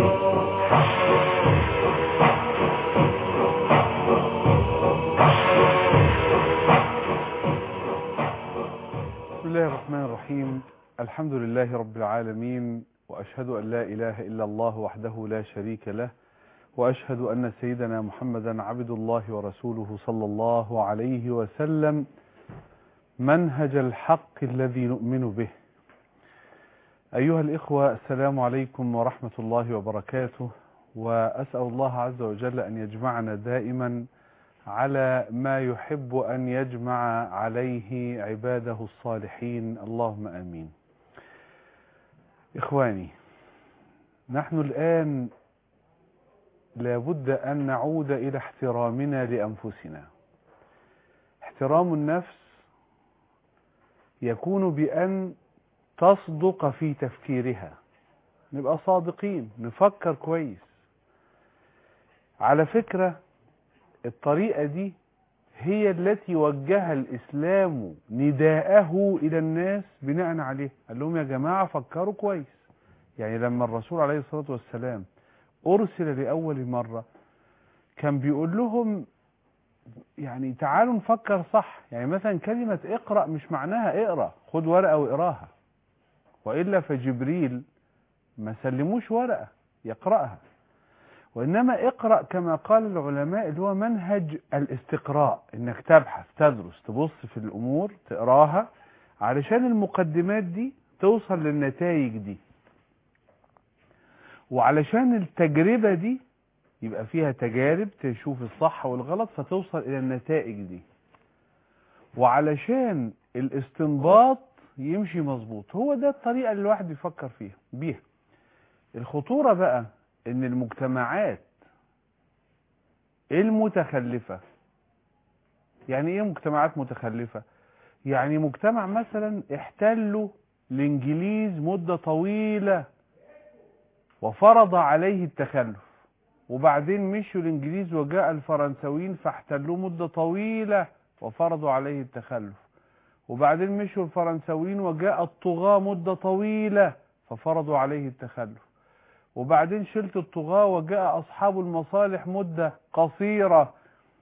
بسم الله الرحمن الرحيم الحمد لله رب العالمين وأشهد أن لا إله إلا الله وحده لا شريك له وأشهد أن سيدنا محمدا عبد الله ورسوله صلى الله عليه وسلم منهج الحق الذي نؤمن به أيها الإخوة السلام عليكم ورحمة الله وبركاته وأسأل الله عز وجل أن يجمعنا دائما على ما يحب أن يجمع عليه عباده الصالحين اللهم آمين إخواني نحن الآن لابد أن نعود إلى احترامنا لأنفسنا احترام النفس يكون بأن تصدق في تفكيرها نبقى صادقين نفكر كويس على فكرة الطريقة دي هي التي وجه الإسلام نداءه إلى الناس بناء عليه قال لهم يا جماعة فكروا كويس يعني لما الرسول عليه الصلاة والسلام أرسل لأول مرة كان بيقول لهم يعني تعالوا نفكر صح يعني مثلا كلمة اقرأ مش معناها اقرأ خد ورقة واقراها وإلا فجبريل ما سلموش ورقة يقرأها وإنما اقرأ كما قال العلماء اللي هو منهج الاستقراء إنك تبحث تدرس تبص في الأمور تقراها علشان المقدمات دي توصل للنتائج دي وعلشان التجربة دي يبقى فيها تجارب تشوف الصح والغلط فتوصل إلى النتائج دي وعلشان الاستنباط يمشي مظبوط هو ده الطريقة اللي الواحد بيفكر فيها بيها الخطورة بقى ان المجتمعات المتخلفة يعني ايه مجتمعات متخلفة يعني مجتمع مثلا احتلوا الانجليز مدة طويلة وفرض عليه التخلف وبعدين مشوا الانجليز وجاء الفرنساويين فاحتلوه مدة طويلة وفرضوا عليه التخلف وبعدين مشوا الفرنساويين وجاء الطغاة مدة طويلة ففرضوا عليه التخلف وبعدين شلت الطغاة وجاء أصحاب المصالح مدة قصيرة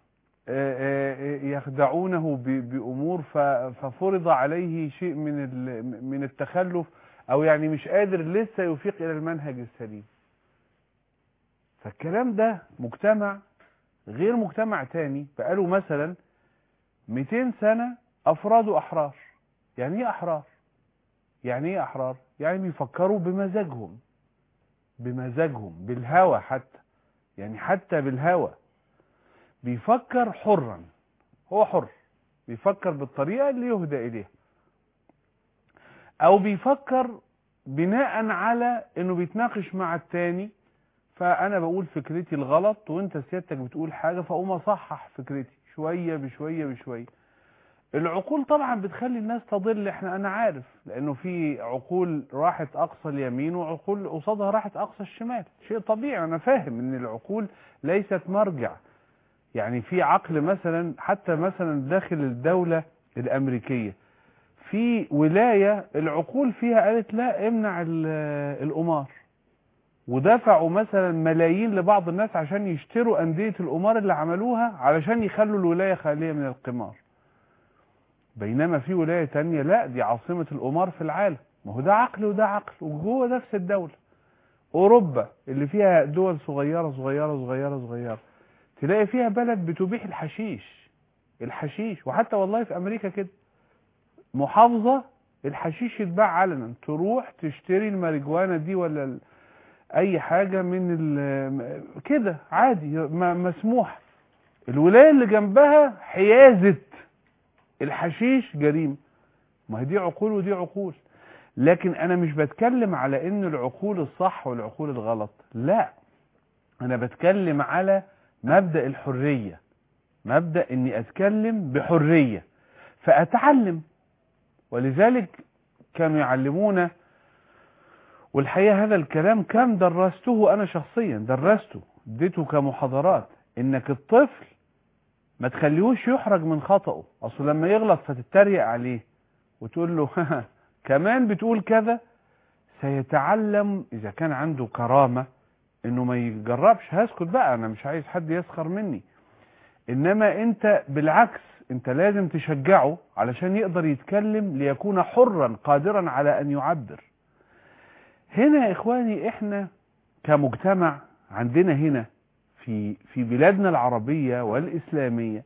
يخدعونه بأمور ففرض عليه شيء من من التخلف أو يعني مش قادر لسه يفيق إلى المنهج السليم فالكلام ده مجتمع غير مجتمع تاني بقاله مثلا 200 سنة أفراد أحرار يعني إيه أحرار؟ يعني إيه أحرار؟ يعني بيفكروا بمزاجهم بمزاجهم بالهوى حتى يعني حتى بالهوى بيفكر حرا هو حر بيفكر بالطريقة اللي يهدى إليها أو بيفكر بناء على إنه بيتناقش مع التاني فأنا بقول فكرتي الغلط وأنت سيادتك بتقول حاجة فأقوم أصحح فكرتي شوية بشوية بشوية العقول طبعا بتخلي الناس تضل احنا انا عارف لانه في عقول راحت اقصى اليمين وعقول قصادها راحت اقصى الشمال شيء طبيعي انا فاهم ان العقول ليست مرجع يعني في عقل مثلا حتى مثلا داخل الدولة الامريكية في ولاية العقول فيها قالت لا امنع القمار ودفعوا مثلا ملايين لبعض الناس عشان يشتروا اندية القمار اللي عملوها علشان يخلوا الولاية خالية من القمار بينما في ولاية تانية لا دي عاصمة القمار في العالم ما هو ده عقل وده عقل وجوه نفس الدولة أوروبا اللي فيها دول صغيرة صغيرة صغيرة صغيرة تلاقي فيها بلد بتبيح الحشيش الحشيش وحتى والله في أمريكا كده محافظة الحشيش يتباع علنا تروح تشتري الماريجوانا دي ولا ال... أي حاجة من ال... كده عادي مسموح الولاية اللي جنبها حيازة الحشيش جريمة ما هي دي عقول ودي عقول لكن انا مش بتكلم على ان العقول الصح والعقول الغلط لا انا بتكلم على مبدأ الحرية مبدأ اني اتكلم بحرية فاتعلم ولذلك كانوا يعلمونا والحقيقة هذا الكلام كم درسته انا شخصيا درسته اديته كمحاضرات انك الطفل ما تخليهوش يحرج من خطأه اصل لما يغلط فتتريق عليه وتقول له كمان بتقول كذا سيتعلم اذا كان عنده كرامة انه ما يجربش هسكت بقى انا مش عايز حد يسخر مني انما انت بالعكس انت لازم تشجعه علشان يقدر يتكلم ليكون حرا قادرا على ان يعبر هنا يا اخواني احنا كمجتمع عندنا هنا في في بلادنا العربية والاسلامية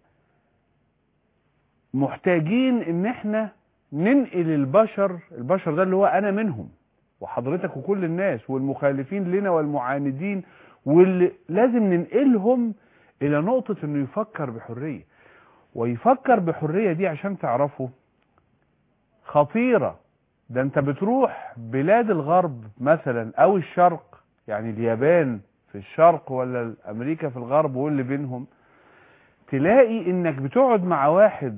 محتاجين ان احنا ننقل البشر البشر ده اللي هو انا منهم وحضرتك وكل الناس والمخالفين لنا والمعاندين واللي لازم ننقلهم الى نقطة انه يفكر بحرية ويفكر بحرية دي عشان تعرفوا خطيرة ده انت بتروح بلاد الغرب مثلا او الشرق يعني اليابان في الشرق ولا امريكا في الغرب واللي بينهم تلاقي انك بتقعد مع واحد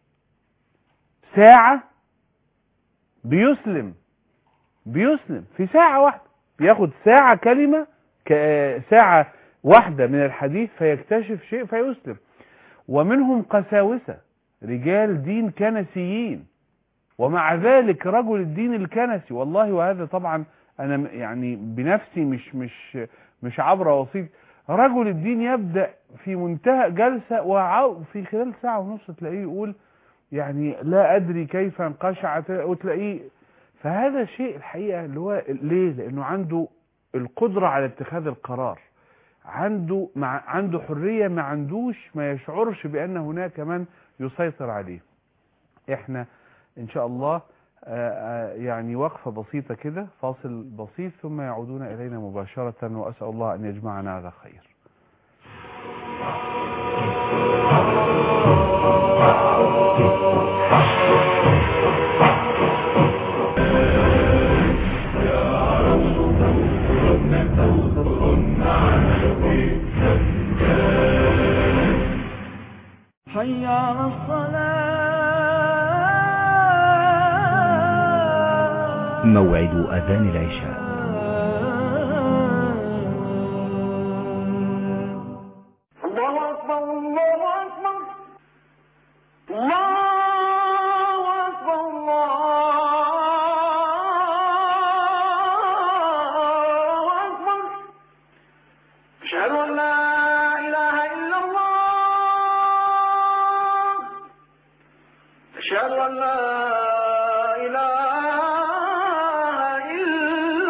ساعة بيسلم بيسلم في ساعة واحدة بياخد ساعة كلمة ساعة واحدة من الحديث فيكتشف شيء فيسلم ومنهم قساوسة رجال دين كنسيين ومع ذلك رجل الدين الكنسي والله وهذا طبعا انا يعني بنفسي مش مش مش عبر وسيط رجل الدين يبدأ في منتهى جلسة وفي خلال ساعة ونص تلاقيه يقول يعني لا أدري كيف انقشع وتلاقيه فهذا شيء الحقيقة اللي هو ليه لأنه عنده القدرة على اتخاذ القرار عنده مع عنده حرية ما عندوش ما يشعرش بأن هناك من يسيطر عليه احنا ان شاء الله يعني وقفة بسيطة كده فاصل بسيط ثم يعودون إلينا مباشرة وأسأل الله أن يجمعنا على خير حي على الصلاة موعد أذان العشاء الله أكبر الله أكبر الله أكبر الله أكبر أشهد أن لا إله إلا الله أشهد أن لا إله إلا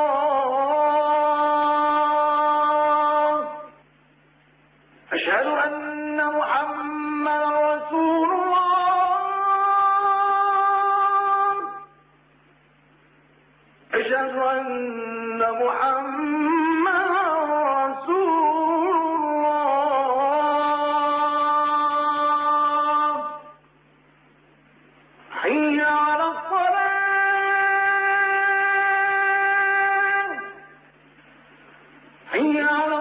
الله أشهد أن محمدا رسول الله أشهد أن محمدا رسول الله حي على الصلاة حي على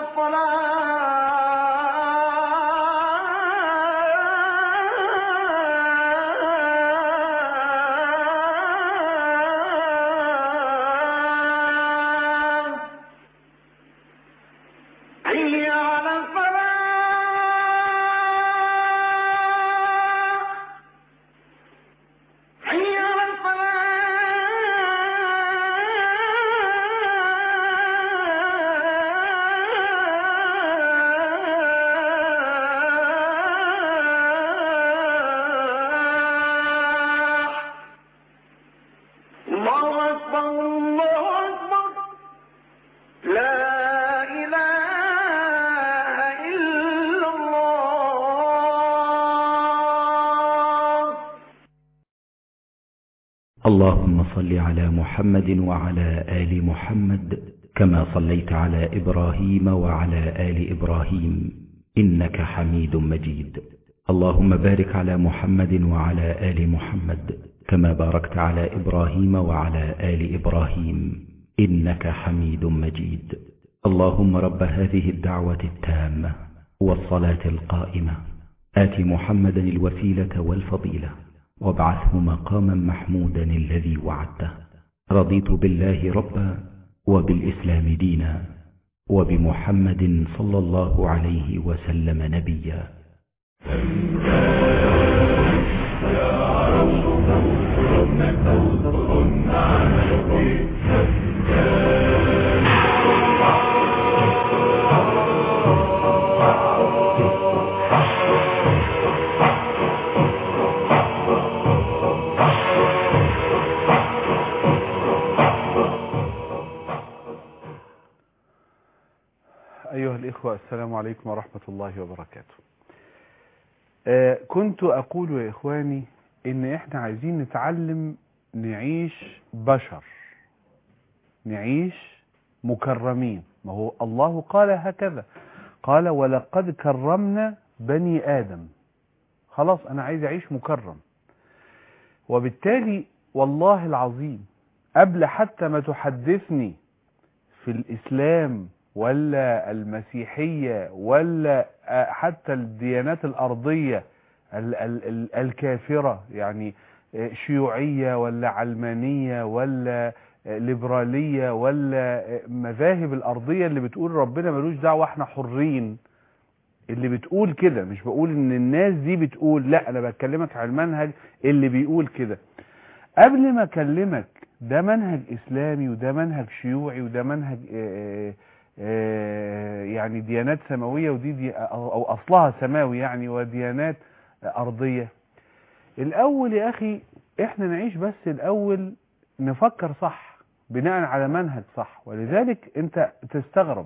الصلاة حي على الفلاح حي على الفلاح الله أكبر الله أكبر لا إله إلا الله اللهم صل على محمد وعلى آل محمد كما صليت على إبراهيم وعلى آل إبراهيم إنك حميد مجيد اللهم بارك على محمد وعلى آل محمد كما باركت على إبراهيم وعلى آل إبراهيم إنك حميد مجيد اللهم رب هذه الدعوة التامة والصلاة القائمة آت محمدا الوسيلة والفضيلة وابعثه مقاما محمودا الذي وعدته رضيت بالله ربا وبالإسلام دينا وبمحمد صلى الله عليه وسلم نبيا أيها الإخوة السلام عليكم ورحمة الله وبركاته آه كنت أقول يا إخواني إن إحنا عايزين نتعلم نعيش بشر نعيش مكرمين ما هو الله قال هكذا قال ولقد كرمنا بني آدم خلاص أنا عايز أعيش مكرم وبالتالي والله العظيم قبل حتى ما تحدثني في الإسلام ولا المسيحية ولا حتى الديانات الأرضية ال- ال- ال- الكافرة يعني شيوعية ولا علمانية ولا ليبرالية ولا مذاهب الأرضية اللي بتقول ربنا ملوش دعوة احنا حرين اللي بتقول كده مش بقول ان الناس دي بتقول لا انا بكلمك على المنهج اللي بيقول كده قبل ما اكلمك ده منهج اسلامي وده منهج شيوعي وده منهج آه، آه، يعني ديانات سماوية ودي دي او اصلها سماوي يعني وديانات ارضية الاول يا اخي احنا نعيش بس الاول نفكر صح بناء على منهج صح ولذلك انت تستغرب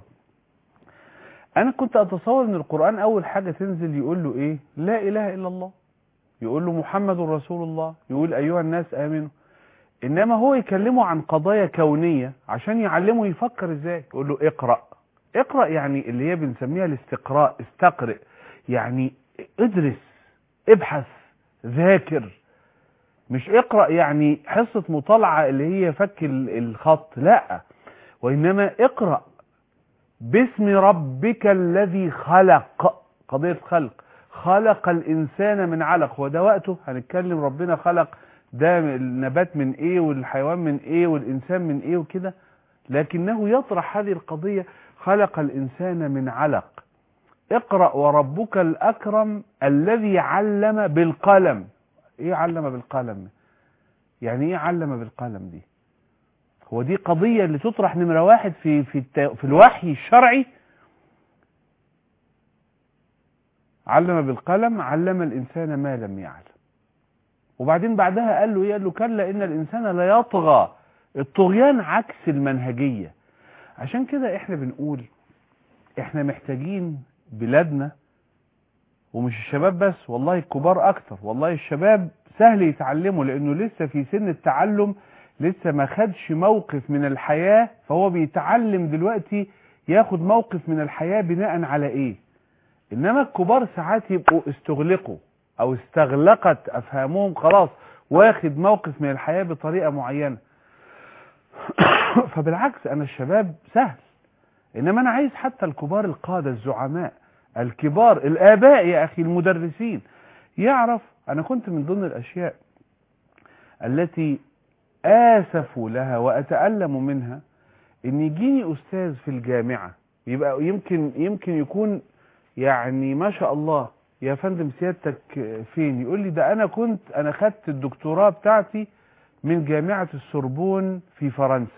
انا كنت اتصور ان القرآن اول حاجة تنزل يقول له ايه لا اله الا الله يقول له محمد رسول الله يقول ايها الناس امنوا انما هو يكلمه عن قضايا كونية عشان يعلمه يفكر ازاي يقول له اقرأ اقرأ يعني اللي هي بنسميها الاستقراء استقرئ يعني ادرس ابحث ذاكر مش اقرأ يعني حصة مطالعة اللي هي فك ال- الخط لا وإنما اقرأ باسم ربك الذي خلق قضية خلق خلق الإنسان من علق وده وقته هنتكلم ربنا خلق ده النبات من ايه والحيوان من ايه والإنسان من ايه وكده لكنه يطرح هذه القضية خلق الإنسان من علق اقرأ وربك الأكرم الذي علم بالقلم ايه علم بالقلم يعني ايه علم بالقلم دي هو دي قضية اللي تطرح نمرة واحد في في الت- في الوحي الشرعي علم بالقلم علم الإنسان ما لم يعلم وبعدين بعدها قال له ايه قال له كلا إن الإنسان لا يطغى الطغيان عكس المنهجية عشان كده احنا بنقول احنا محتاجين بلادنا ومش الشباب بس والله الكبار اكتر والله الشباب سهل يتعلموا لانه لسه في سن التعلم لسه ما خدش موقف من الحياة فهو بيتعلم دلوقتي ياخد موقف من الحياة بناء على ايه انما الكبار ساعات يبقوا استغلقوا او استغلقت افهامهم خلاص واخد موقف من الحياة بطريقة معينة فبالعكس انا الشباب سهل انما انا عايز حتى الكبار القادة الزعماء الكبار الاباء يا اخي المدرسين يعرف انا كنت من ضمن الاشياء التي اسف لها واتألم منها ان يجيني استاذ في الجامعة يبقى يمكن يمكن يكون يعني ما شاء الله يا فندم سيادتك فين يقول لي ده انا كنت انا خدت الدكتوراه بتاعتي من جامعة السوربون في فرنسا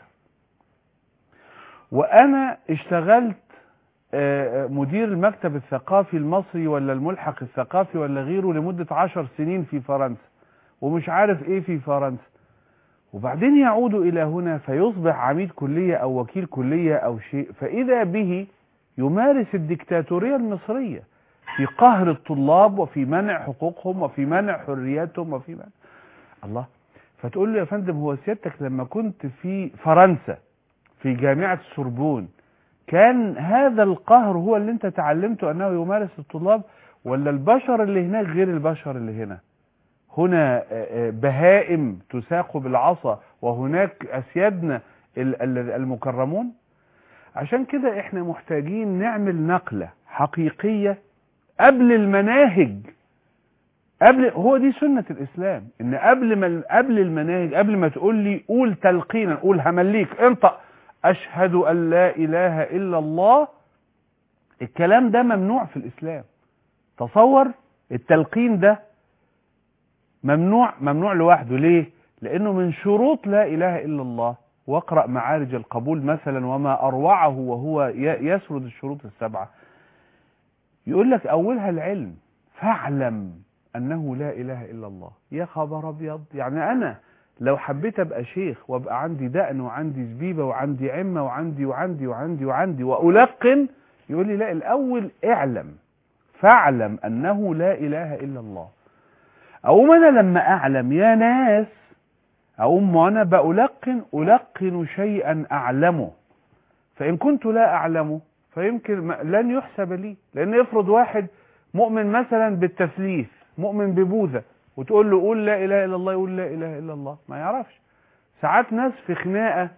وانا اشتغلت آه، آه، مدير المكتب الثقافي المصري ولا الملحق الثقافي ولا غيره لمدة عشر سنين في فرنسا ومش عارف ايه في فرنسا وبعدين يعود الى هنا فيصبح عميد كلية او وكيل كلية او شيء فاذا به يمارس الدكتاتورية المصرية في قهر الطلاب وفي منع حقوقهم وفي منع حرياتهم وفي منع الله فتقول له يا فندم هو سيادتك لما كنت في فرنسا في جامعة السوربون كان هذا القهر هو اللي انت تعلمته انه يمارس الطلاب ولا البشر اللي هناك غير البشر اللي هنا هنا آه، آه، بهائم تساق بالعصا وهناك اسيادنا ال- ال- المكرمون عشان كده احنا محتاجين نعمل نقلة حقيقية قبل المناهج قبل هو دي سنة الاسلام ان قبل ما قبل المناهج قبل ما تقول لي قول تلقينا قول همليك انطق اشهد ان لا اله الا الله الكلام ده ممنوع في الاسلام تصور التلقين ده ممنوع ممنوع لوحده ليه لانه من شروط لا اله الا الله واقرا معارج القبول مثلا وما اروعه وهو ي- يسرد الشروط السبعه يقول لك اولها العلم فاعلم انه لا اله الا الله يا خبر ابيض يعني انا لو حبيت ابقى شيخ وابقى عندي دقن وعندي زبيبه وعندي عمه وعندي وعندي وعندي وعندي والقن يقول لي لا الاول اعلم فاعلم انه لا اله الا الله اقوم انا لما اعلم يا ناس اقوم وانا بألقن ألقن شيئا اعلمه فان كنت لا اعلمه فيمكن ما- لن يحسب لي لان افرض واحد مؤمن مثلا بالتثليث مؤمن ببوذا وتقول له قول لا اله الا الله يقول لا اله الا الله ما يعرفش ساعات ناس في خناقه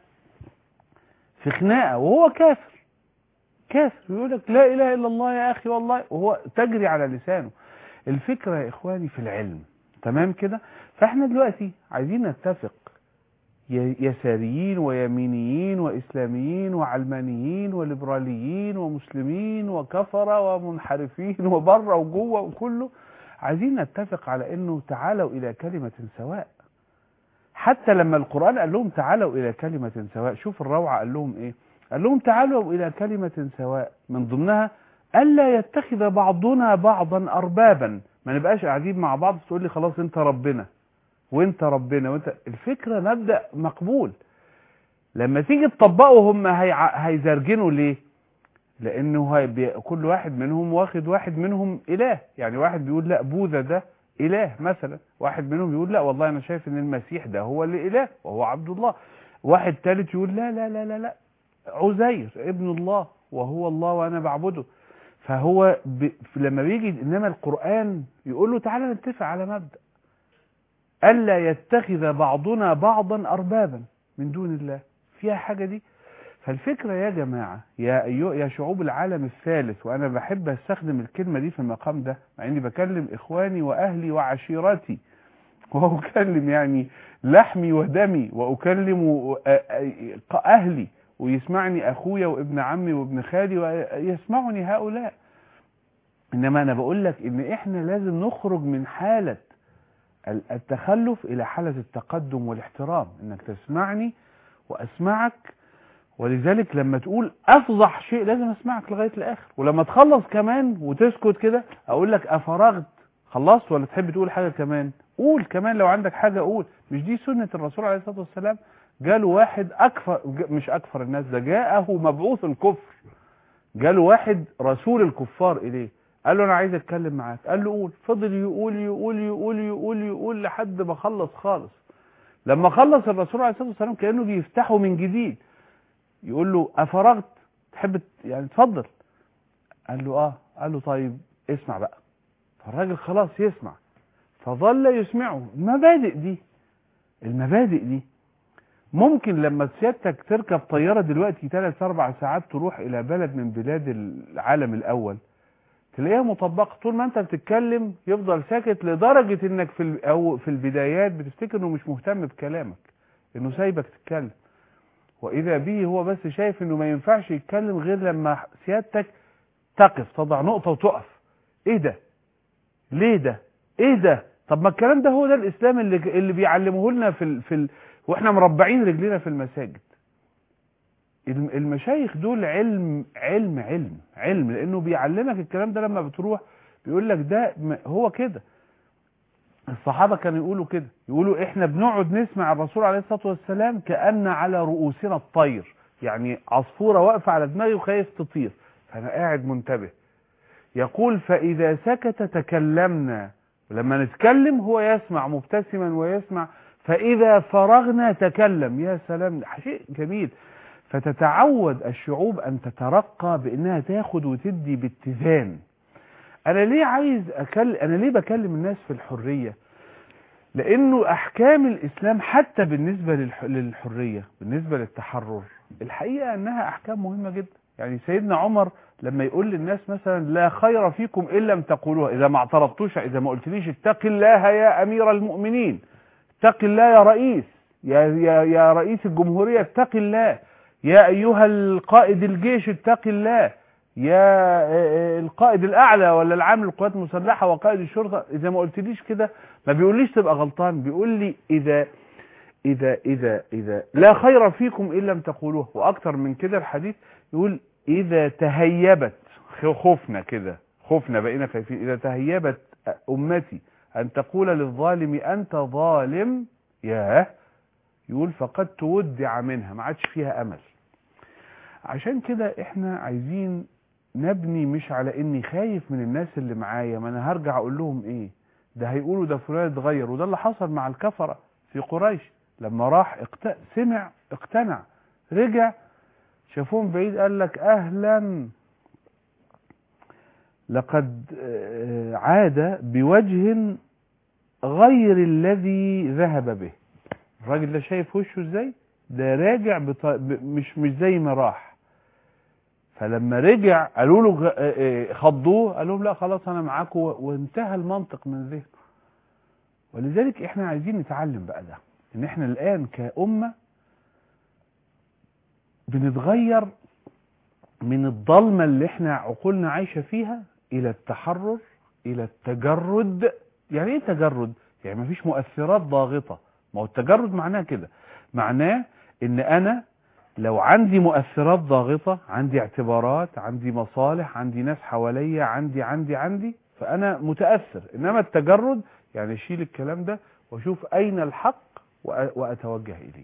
في خناقه وهو كافر كافر يقول لك لا اله الا الله يا اخي والله وهو تجري على لسانه الفكره يا اخواني في العلم تمام كده فاحنا دلوقتي عايزين نتفق ي- يساريين ويمينيين واسلاميين وعلمانيين وليبراليين ومسلمين وكفره ومنحرفين وبره وجوه وكله عايزين نتفق على انه تعالوا الى كلمه سواء حتى لما القرآن قال لهم تعالوا إلى كلمة سواء شوف الروعة قال لهم إيه قال لهم تعالوا إلى كلمة سواء من ضمنها ألا يتخذ بعضنا بعضا أربابا ما نبقاش قاعدين مع بعض تقول لي خلاص أنت ربنا وأنت ربنا وأنت الفكرة مبدأ مقبول لما تيجي تطبقه هم هيع- هيزرجنوا ليه لأنه هي بي... كل واحد منهم واخد واحد منهم إله يعني واحد بيقول لا بوذا ده إله مثلا واحد منهم يقول لا والله أنا شايف إن المسيح ده هو اللي إله وهو عبد الله واحد ثالث يقول لا لا لا لا لا عزير ابن الله وهو الله وأنا بعبده فهو ب... لما بيجي إنما القرآن يقول له تعالى نتفق على مبدأ ألا يتخذ بعضنا بعضا أربابا من دون الله فيها حاجة دي فالفكرة يا جماعة يا أيها يا شعوب العالم الثالث وأنا بحب أستخدم الكلمة دي في المقام ده مع إني بكلم إخواني وأهلي وعشيرتي وأكلم يعني لحمي ودمي وأكلم أهلي ويسمعني أخويا وابن عمي وابن خالي ويسمعني هؤلاء إنما أنا بقول لك إن إحنا لازم نخرج من حالة التخلف إلى حالة التقدم والاحترام إنك تسمعني وأسمعك ولذلك لما تقول افضح شيء لازم اسمعك لغايه الاخر ولما تخلص كمان وتسكت كده اقول لك افرغت خلصت ولا تحب تقول حاجه كمان قول كمان لو عندك حاجه قول مش دي سنه الرسول عليه الصلاه والسلام جاله واحد اكفر مش اكفر الناس ده جاءه مبعوث الكفر جاله واحد رسول الكفار اليه قال له انا عايز اتكلم معاك قال له قول فضل يقول يقول يقول يقول يقول لحد ما خلص خالص لما خلص الرسول عليه الصلاه والسلام كانه بيفتحه من جديد يقول له افرغت تحب يعني تفضل قال له اه قال له طيب اسمع بقى فالراجل خلاص يسمع فظل يسمعه المبادئ دي المبادئ دي ممكن لما سيادتك تركب طيارة دلوقتي ثلاث أربع ساعات تروح إلى بلد من بلاد العالم الأول تلاقيها مطبقة طول ما أنت بتتكلم يفضل ساكت لدرجة إنك في أو في البدايات بتفتكر إنه مش مهتم بكلامك إنه سايبك تتكلم واذا به هو بس شايف انه ما ينفعش يتكلم غير لما سيادتك تقف تضع نقطة وتقف ايه ده ليه ده ايه ده طب ما الكلام ده هو ده الاسلام اللي اللي بيعلمه لنا في ال... في ال... واحنا مربعين رجلينا في المساجد المشايخ دول علم علم علم علم لانه بيعلمك الكلام ده لما بتروح بيقول لك ده هو كده الصحابة كانوا يقولوا كده يقولوا احنا بنقعد نسمع الرسول عليه الصلاة والسلام كأن على رؤوسنا الطير يعني عصفورة واقفة على دماغي وخايف تطير فأنا قاعد منتبه يقول فإذا سكت تكلمنا ولما نتكلم هو يسمع مبتسما ويسمع فإذا فرغنا تكلم يا سلام شيء جميل فتتعود الشعوب أن تترقى بأنها تاخد وتدي باتزان انا ليه عايز أكلم انا ليه بكلم الناس في الحرية لانه احكام الاسلام حتى بالنسبة للح... للحرية بالنسبة للتحرر الحقيقة انها احكام مهمة جدا يعني سيدنا عمر لما يقول للناس مثلا لا خير فيكم ان لم تقولوها اذا ما اعترضتوش اذا ما قلتليش اتق الله يا امير المؤمنين اتق الله يا رئيس يا يا يا رئيس الجمهورية اتق الله يا ايها القائد الجيش اتق الله يا القائد الاعلى ولا العام للقوات المسلحه وقائد الشرطه اذا ما قلتليش كده ما بيقوليش تبقى غلطان بيقول لي اذا اذا اذا اذا لا خير فيكم ان لم تقولوه واكتر من كده الحديث يقول اذا تهيبت خوفنا كده خوفنا بقينا خايفين اذا تهيبت امتي ان تقول للظالم انت ظالم ياه يقول فقد تودع منها ما عادش فيها امل عشان كده احنا عايزين نبني مش على اني خايف من الناس اللي معايا ما انا هرجع اقول لهم ايه ده هيقولوا ده فلان اتغير وده اللي حصل مع الكفرة في قريش لما راح اقت... سمع اقتنع رجع شافوهم بعيد قال لك اهلا لقد آه، عاد بوجه غير الذي ذهب به الراجل ده شايف وشه ازاي ده راجع بط... ب... مش مش زي ما راح فلما رجع قالوا له غ- آه، آه، خضوه قال لهم لا خلاص انا معاكم و- وانتهى المنطق من ذهنه ولذلك احنا عايزين نتعلم بقى ده ان احنا الان كأمة بنتغير من الضلمة اللي احنا عقولنا عايشة فيها الى التحرر الى التجرد يعني ايه تجرد يعني مفيش مؤثرات ضاغطة ما هو التجرد معناه كده معناه ان انا لو عندي مؤثرات ضاغطة عندي اعتبارات عندي مصالح عندي ناس حواليا عندي عندي عندي فانا متأثر انما التجرد يعني اشيل الكلام ده واشوف اين الحق وأ- واتوجه اليه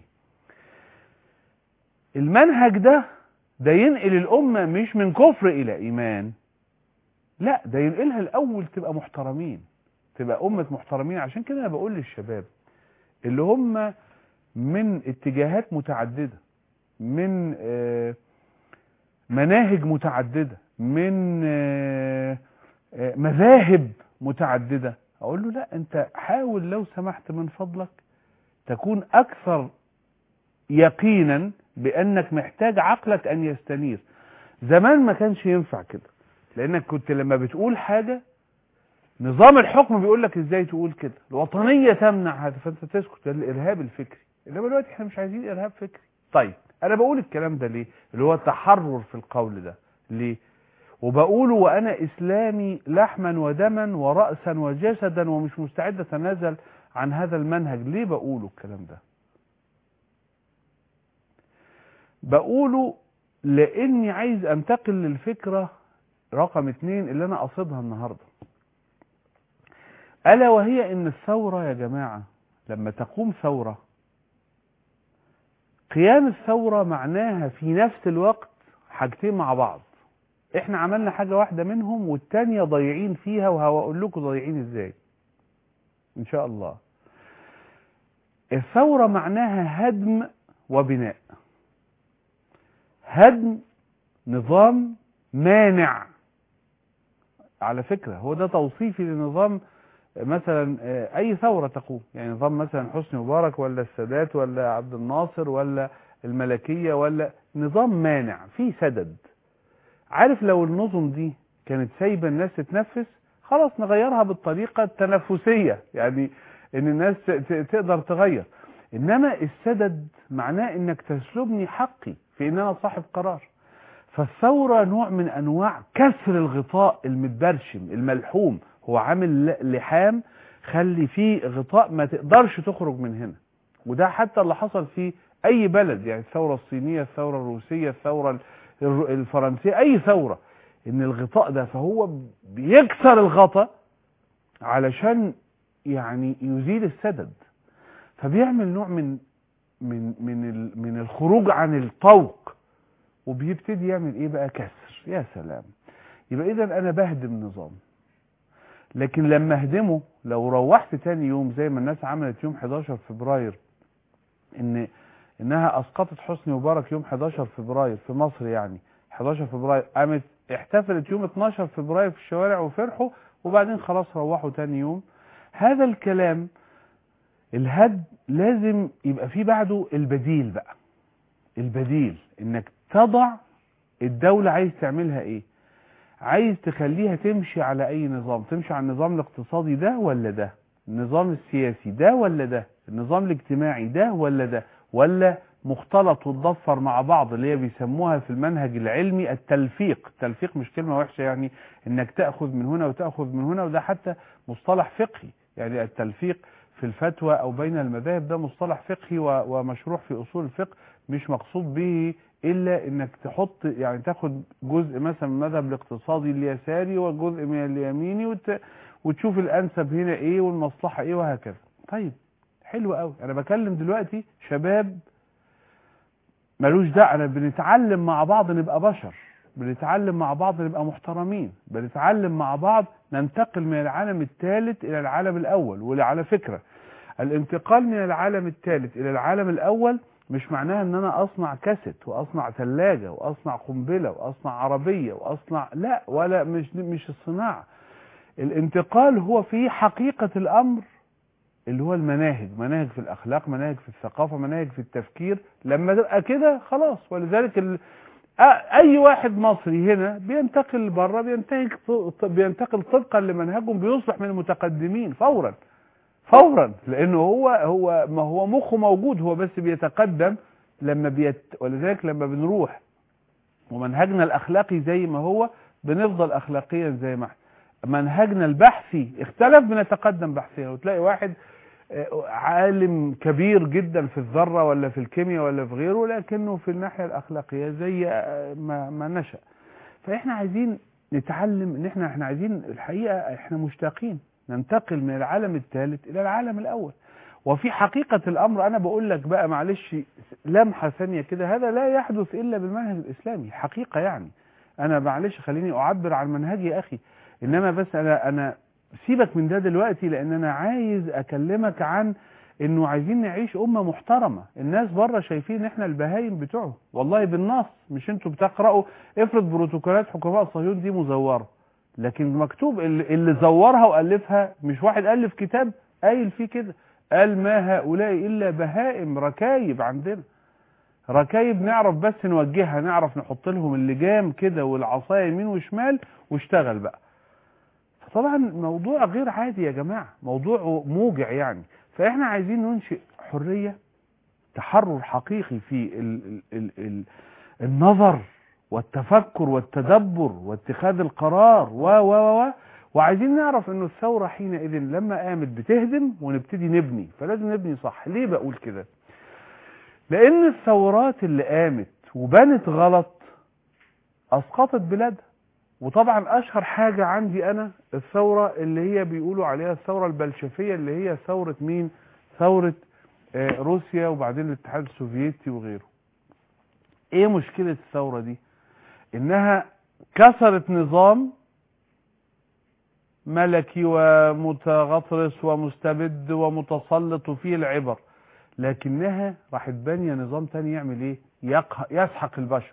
المنهج ده ده ينقل الامة مش من كفر الى ايمان لا ده ينقلها الاول تبقى محترمين تبقى امة محترمين عشان كده انا بقول للشباب اللي هم من اتجاهات متعددة من آه، مناهج متعددة من آه، آه، مذاهب متعددة اقول له لا انت حاول لو سمحت من فضلك تكون اكثر يقينا بانك محتاج عقلك ان يستنير زمان ما كانش ينفع كده لانك كنت لما بتقول حاجة نظام الحكم بيقول لك ازاي تقول كده الوطنية تمنع هذا فانت تسكت ده الارهاب الفكري انما دلوقتي احنا مش عايزين ارهاب فكري طيب انا بقول الكلام ده ليه اللي هو التحرر في القول ده ليه وبقوله وانا اسلامي لحما ودما ورأسا وجسدا ومش مستعد اتنازل عن هذا المنهج ليه بقوله الكلام ده بقوله لاني عايز انتقل للفكرة رقم اتنين اللي انا قصدها النهاردة الا وهي ان الثورة يا جماعة لما تقوم ثورة قيام الثورة معناها في نفس الوقت حاجتين مع بعض احنا عملنا حاجة واحدة منهم والتانية ضايعين فيها وهقول لكم ضايعين ازاي ان شاء الله الثورة معناها هدم وبناء هدم نظام مانع على فكرة هو ده توصيفي لنظام مثلا آه، اي ثورة تقوم يعني نظام مثلا حسني مبارك ولا السادات ولا عبد الناصر ولا الملكية ولا نظام مانع فيه سدد عارف لو النظم دي كانت سايبة الناس تتنفس خلاص نغيرها بالطريقة التنافسية يعني ان الناس ت- ت- تقدر تغير انما السدد معناه انك تسلبني حقي في ان انا صاحب قرار فالثورة نوع من انواع كسر الغطاء المتبرشم الملحوم هو عامل ل- لحام خلي فيه غطاء ما تقدرش تخرج من هنا وده حتى اللي حصل في اي بلد يعني الثورة الصينية الثورة الروسية الثورة الر- الفرنسية اي ثورة ان الغطاء ده فهو بيكسر الغطاء علشان يعني يزيل السدد فبيعمل نوع من من من ال- من الخروج عن الطوق وبيبتدي يعمل ايه بقى كسر يا سلام يبقى اذا انا بهدم نظام لكن لما اهدمه لو روحت تاني يوم زي ما الناس عملت يوم 11 فبراير ان انها اسقطت حسني مبارك يوم 11 فبراير في مصر يعني 11 فبراير قامت احتفلت يوم 12 فبراير في الشوارع وفرحوا وبعدين خلاص روحوا تاني يوم هذا الكلام الهد لازم يبقى فيه بعده البديل بقى البديل انك تضع الدولة عايز تعملها ايه عايز تخليها تمشي على اي نظام تمشي على النظام الاقتصادي ده ولا ده النظام السياسي ده ولا ده النظام الاجتماعي ده ولا ده ولا مختلط وتضفر مع بعض اللي هي بيسموها في المنهج العلمي التلفيق التلفيق مش كلمة وحشة يعني انك تأخذ من هنا وتأخذ من هنا وده حتى مصطلح فقهي يعني التلفيق في الفتوى او بين المذاهب ده مصطلح فقهي و- ومشروع في اصول الفقه مش مقصود به الا انك تحط يعني تاخد جزء مثلا من المذهب الاقتصادي اليساري وجزء من اليميني وت... وتشوف الانسب هنا ايه والمصلحه ايه وهكذا طيب حلو قوي انا بكلم دلوقتي شباب ملوش داعي انا بنتعلم مع بعض نبقى بشر بنتعلم مع بعض نبقى محترمين بنتعلم مع بعض ننتقل من العالم الثالث الى العالم الاول وعلى فكرة الانتقال من العالم الثالث الى العالم الاول مش معناها ان انا اصنع كاسيت واصنع ثلاجة واصنع قنبلة واصنع عربية واصنع لا ولا مش مش الصناعة الانتقال هو في حقيقة الامر اللي هو المناهج مناهج في الاخلاق مناهج في الثقافة مناهج في التفكير لما تبقى كده خلاص ولذلك ال... أ- اي واحد مصري هنا بينتقل بره بينتهي بينتقل طبقا لمنهجهم بيصبح من المتقدمين فورا فورا لانه هو هو ما هو مخه موجود هو بس بيتقدم لما بيت ولذلك لما بنروح ومنهجنا الاخلاقي زي ما هو بنفضل اخلاقيا زي ما احنا منهجنا البحثي اختلف بنتقدم بحثيا وتلاقي واحد آه، عالم كبير جدا في الذرة ولا في الكيمياء ولا في غيره لكنه في الناحية الأخلاقية زي آه، ما, ما نشأ فإحنا عايزين نتعلم إن إحنا إحنا عايزين الحقيقة إحنا مشتاقين ننتقل من العالم الثالث إلى العالم الأول وفي حقيقة الأمر أنا بقول لك بقى معلش لمحة ثانية كده هذا لا يحدث إلا بالمنهج الإسلامي حقيقة يعني أنا معلش خليني أعبر عن منهجي يا أخي إنما بس أنا أنا سيبك من ده دلوقتي لان انا عايز اكلمك عن انه عايزين نعيش امه محترمه الناس بره شايفين احنا البهايم بتوعهم والله بالنص مش انتوا بتقراوا افرض بروتوكولات حكماء صهيون دي مزوره لكن مكتوب اللي, اللي زورها والفها مش واحد الف كتاب قايل فيه كده قال ما هؤلاء الا بهائم ركايب عندنا ركايب نعرف بس نوجهها نعرف نحط لهم اللجام كده والعصايه يمين وشمال واشتغل بقى طبعا موضوع غير عادي يا جماعة موضوع موجع يعني فاحنا عايزين ننشئ حرية تحرر حقيقي في ال ال ال ال النظر والتفكر والتدبر واتخاذ القرار و و و و وعايزين نعرف انه الثورة حينئذ لما قامت بتهدم ونبتدي نبني فلازم نبني صح ليه بقول كده لان الثورات اللي قامت وبنت غلط اسقطت بلادها وطبعا اشهر حاجة عندي انا الثورة اللي هي بيقولوا عليها الثورة البلشفية اللي هي ثورة مين ثورة آه، روسيا وبعدين الاتحاد السوفيتي وغيره ايه مشكلة الثورة دي انها كسرت نظام ملكي ومتغطرس ومستبد ومتسلط وفيه العبر لكنها راحت بانية نظام تاني يعمل ايه يقه- يسحق البشر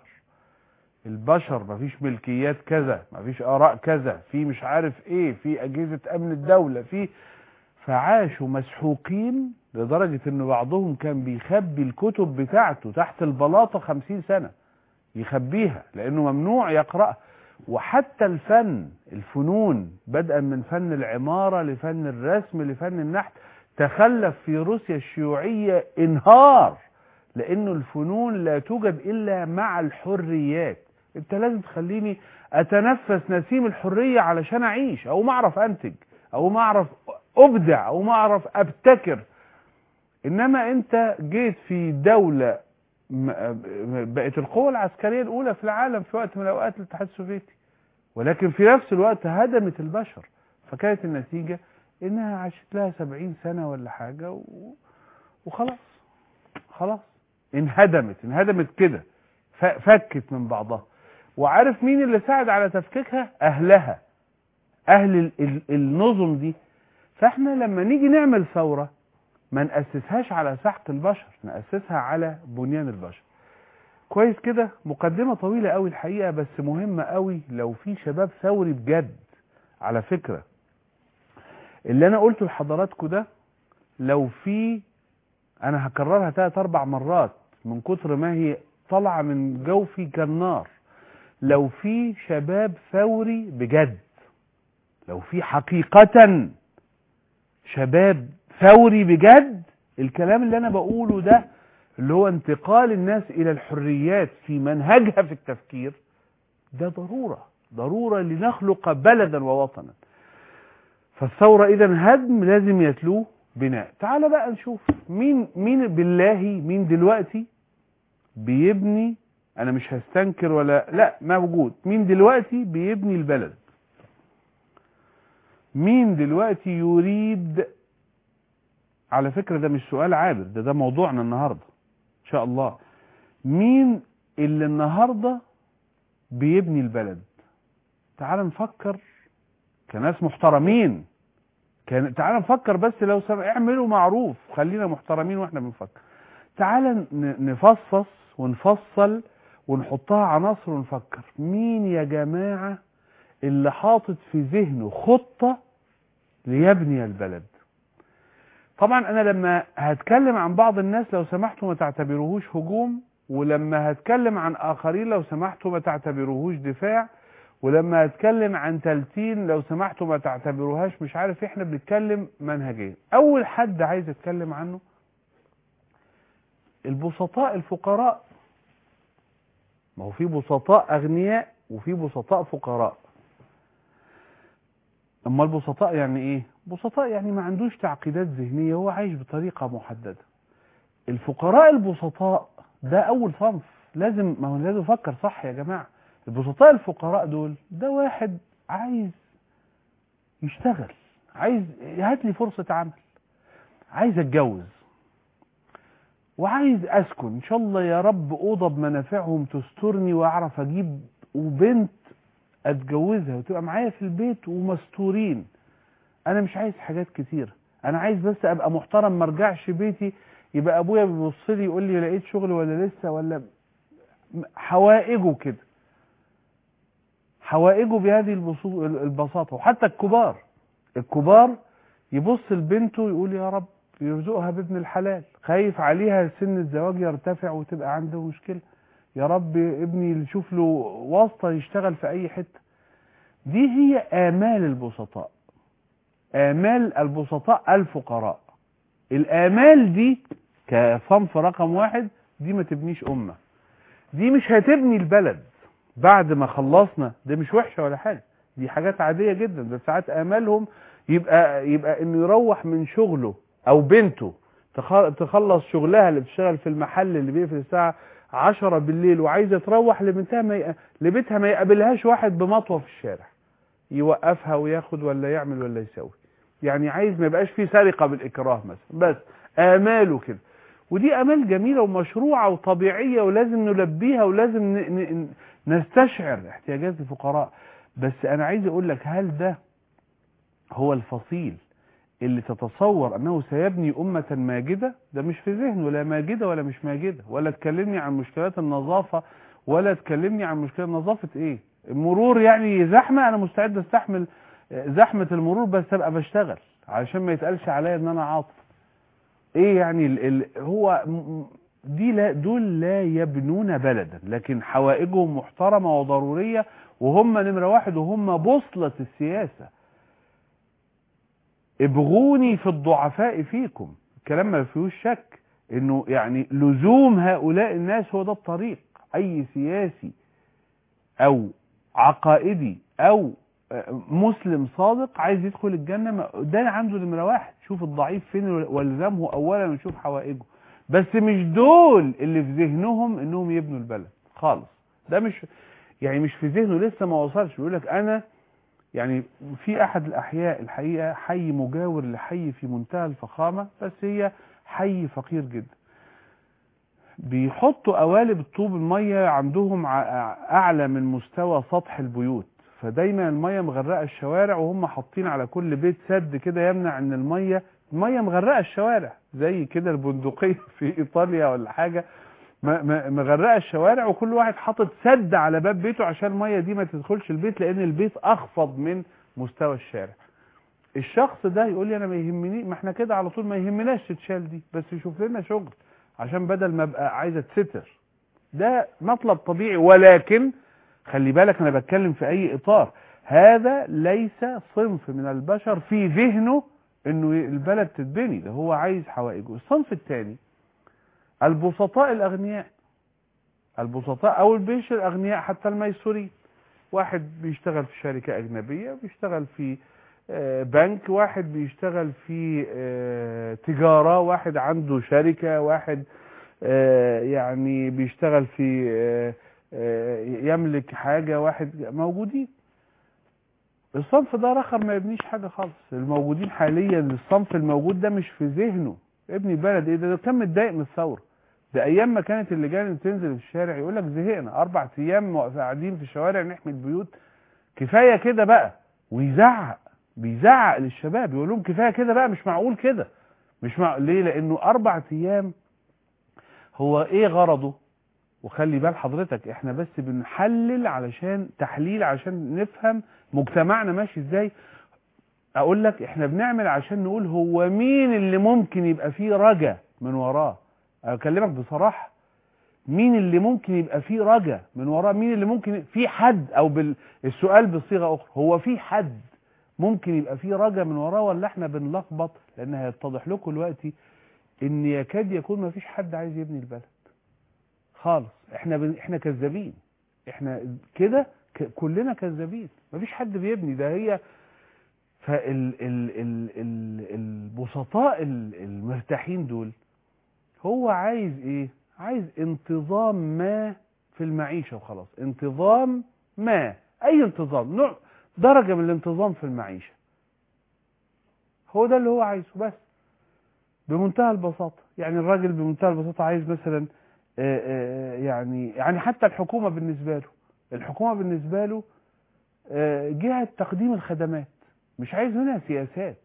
البشر مفيش ملكيات كذا مفيش اراء كذا في مش عارف ايه في اجهزة امن الدولة في فعاشوا مسحوقين لدرجة ان بعضهم كان بيخبي الكتب بتاعته تحت البلاطة خمسين سنة يخبيها لانه ممنوع يقرأها وحتى الفن الفنون بدءا من فن العمارة لفن الرسم لفن النحت تخلف في روسيا الشيوعية انهار لانه الفنون لا توجد الا مع الحريات انت لازم تخليني اتنفس نسيم الحرية علشان اعيش او ما اعرف انتج او ما اعرف ابدع او ما اعرف ابتكر انما انت جيت في دولة م- بقت القوة العسكرية الاولى في العالم في وقت من الاوقات الاتحاد السوفيتي ولكن في نفس الوقت هدمت البشر فكانت النتيجة انها عاشت لها سبعين سنة ولا حاجة و... وخلاص خلاص انهدمت انهدمت كده ف- فكت من بعضها وعارف مين اللي ساعد على تفكيكها اهلها اهل ال- ال- النظم دي فاحنا لما نيجي نعمل ثورة ما نأسسهاش على سحق البشر نأسسها على بنيان البشر كويس كده مقدمة طويلة قوي الحقيقة بس مهمة قوي لو في شباب ثوري بجد على فكرة اللي انا قلته لحضراتكم ده لو في انا هكررها تلات اربع مرات من كتر ما هي طالعه من جوفي كالنار لو في شباب ثوري بجد لو في حقيقة شباب ثوري بجد الكلام اللي انا بقوله ده اللي هو انتقال الناس الى الحريات في منهجها في التفكير ده ضرورة ضرورة لنخلق بلدا ووطنا فالثورة اذا هدم لازم يتلوه بناء تعال بقى نشوف مين مين بالله مين دلوقتي بيبني انا مش هستنكر ولا لا موجود مين دلوقتي بيبني البلد مين دلوقتي يريد على فكرة ده مش سؤال عابر ده ده موضوعنا النهاردة ان شاء الله مين اللي النهاردة بيبني البلد تعال نفكر كناس محترمين كان تعال نفكر بس لو سم... اعملوا معروف خلينا محترمين واحنا بنفكر تعال ن- نفصص ونفصل ونحطها عناصر ونفكر مين يا جماعة اللي حاطط في ذهنه خطة ليبني البلد طبعا انا لما هتكلم عن بعض الناس لو سمحتوا ما تعتبروهوش هجوم ولما هتكلم عن اخرين لو سمحتوا ما تعتبروهوش دفاع ولما هتكلم عن تلتين لو سمحتوا ما تعتبروهاش مش عارف احنا بنتكلم منهجيا اول حد عايز اتكلم عنه البسطاء الفقراء ما هو في بسطاء اغنياء وفي بسطاء فقراء اما البسطاء يعني ايه بسطاء يعني ما عندوش تعقيدات ذهنية هو عايش بطريقة محددة الفقراء البسطاء ده اول صنف لازم ما هو لازم افكر صح يا جماعة البسطاء الفقراء دول ده واحد عايز يشتغل عايز هات لي فرصة عمل عايز اتجوز وعايز اسكن ان شاء الله يا رب اوضه بمنافعهم تسترني واعرف اجيب وبنت اتجوزها وتبقى معايا في البيت ومستورين انا مش عايز حاجات كتير انا عايز بس ابقى محترم ما ارجعش بيتي يبقى ابويا بيبص لي يقول لي لقيت شغل ولا لسه ولا حوائجه كده حوائجه بهذه البسو- البساطه وحتى الكبار الكبار يبص لبنته يقول يا رب يرزقها بابن الحلال خايف عليها سن الزواج يرتفع وتبقى عنده مشكله يا رب ابني يشوف له واسطه يشتغل في اي حته دي هي آمال البسطاء آمال البسطاء الفقراء الآمال دي كصنف رقم واحد دي ما تبنيش أمة دي مش هتبني البلد بعد ما خلصنا ده مش وحشة ولا حاجة دي حاجات عادية جدا ده ساعات آمالهم يبقى يبقى إنه يروح من شغله أو بنته تخ- تخلص شغلها اللي بتشتغل في المحل اللي بيقفل الساعة عشرة بالليل وعايزة تروح لبنتها ما ي... لبيتها ما يقابلهاش واحد بمطوة في الشارع يوقفها وياخد ولا يعمل ولا يسوي يعني عايز ما يبقاش فيه سرقة بالإكراه مثلا بس آماله كده ودي آمال جميلة ومشروعة وطبيعية ولازم نلبيها ولازم ن... ن... نستشعر احتياجات الفقراء بس أنا عايز أقول لك هل ده هو الفصيل اللي تتصور أنه سيبني أمة ماجدة ده مش في ذهنه لا ماجدة ولا مش ماجدة ولا تكلمني عن مشكلات النظافة ولا تكلمني عن مشكلة نظافة ايه المرور يعني زحمة انا مستعد استحمل زحمة المرور بس ابقى بشتغل علشان ما يتقالش عليا ان انا عاطل ايه يعني ال ال هو م- م- دي لا دول لا يبنون بلدا لكن حوائجهم محترمة وضرورية وهم نمرة واحد وهم بوصلة السياسة ابغوني في الضعفاء فيكم الكلام ما فيهوش شك انه يعني لزوم هؤلاء الناس هو ده الطريق اي سياسي او عقائدي او آه، مسلم صادق عايز يدخل الجنة ما- ده عنده نمرة واحد شوف الضعيف فين والزمه اولا وشوف حوائجه بس مش دول اللي في ذهنهم انهم يبنوا البلد خالص ده مش يعني مش في ذهنه لسه ما وصلش بيقول لك انا يعني في احد الاحياء الحقيقه حي مجاور لحي في منتهى الفخامه بس هي حي فقير جدا بيحطوا قوالب الطوب الميه عندهم ع- اعلى من مستوى سطح البيوت فدايما الميه مغرقه الشوارع وهم حاطين على كل بيت سد كده يمنع ان الميه الميه مغرقه الشوارع زي كده البندقيه في ايطاليا ولا حاجه م- م- مغرقه الشوارع وكل واحد حاطط سد على باب بيته عشان الميه دي ما تدخلش البيت لان البيت اخفض من مستوى الشارع الشخص ده يقول لي انا ما يهمني ما احنا كده على طول ما يهمناش تتشال دي بس يشوف لنا شغل عشان بدل ما ابقى عايزه تستر ده مطلب طبيعي ولكن خلي بالك انا بتكلم في اي اطار هذا ليس صنف من البشر في ذهنه انه البلد تتبني ده هو عايز حوائجه الصنف الثاني البسطاء الاغنياء البسطاء او البيش الاغنياء حتى الميسورين واحد بيشتغل في شركة اجنبية بيشتغل في آه، بنك واحد بيشتغل في آه، تجارة واحد عنده شركة واحد آه، يعني بيشتغل في آه، آه، يملك حاجة واحد موجودين الصنف ده رخر ما يبنيش حاجة خالص الموجودين حاليا الصنف الموجود ده مش في ذهنه ابني بلد ايه ده ده كان متضايق من الثورة ده ايام ما كانت اللجان تنزل في الشارع يقول لك زهقنا اربع ايام واقف- قاعدين في الشوارع نحمي البيوت كفايه كده بقى ويزعق بيزعق للشباب يقول لهم كفايه كده بقى مش معقول كده مش مع... ليه لانه اربع ايام هو ايه غرضه وخلي بال حضرتك احنا بس بنحلل علشان تحليل عشان نفهم مجتمعنا ماشي ازاي اقول لك احنا بنعمل عشان نقول هو مين اللي ممكن يبقى فيه رجا من وراه اكلمك بصراحه مين اللي ممكن يبقى فيه رجا من وراه مين اللي ممكن في حد او بال... السؤال بصيغه اخرى هو في حد ممكن يبقى فيه رجا من وراه ولا احنا بنلخبط لان هيتضح لكم دلوقتي ان يكاد يكون ما فيش حد عايز يبني البلد خالص احنا بن... احنا كذابين احنا كده ك... كلنا كذابين ما فيش حد بيبني ده هي فال ال... ال... ال... البسطاء ال- المرتاحين دول هو عايز ايه عايز انتظام ما في المعيشة وخلاص انتظام ما اي انتظام نوع درجة من الانتظام في المعيشة هو ده اللي هو عايزه بس بمنتهى البساطة يعني الراجل بمنتهى البساطة عايز مثلا آه، آه، يعني يعني حتى الحكومة بالنسبة له الحكومة بالنسبة له آه، جهة تقديم الخدمات مش عايز منها سياسات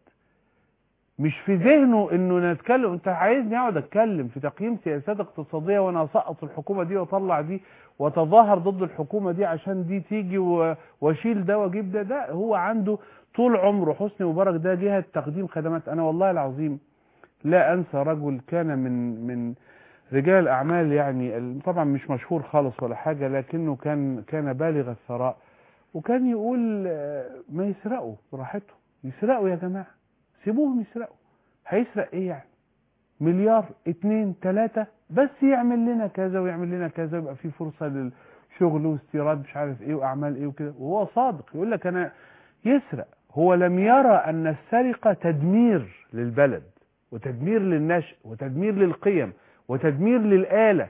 مش في ذهنه انه نتكلم انت عايزني اقعد اتكلم في تقييم سياسات اقتصاديه وانا اسقط الحكومه دي واطلع دي واتظاهر ضد الحكومه دي عشان دي تيجي و- واشيل ده واجيب ده ده هو عنده طول عمره حسني مبارك ده جهه تقديم خدمات انا والله العظيم لا انسى رجل كان من من رجال الاعمال يعني ال- طبعا مش مشهور خالص ولا حاجه لكنه كان كان بالغ الثراء وكان يقول آه، ما يسرقوا براحتهم يسرقوا يا جماعه سيبوهم يسرقوا هيسرق ايه يعني مليار اتنين تلاتة بس يعمل لنا كذا ويعمل لنا كذا ويبقى في فرصة للشغل واستيراد مش عارف ايه واعمال ايه وكده وهو صادق يقول لك انا يسرق هو لم يرى ان السرقة تدمير للبلد وتدمير للنشء وتدمير للقيم وتدمير للآلة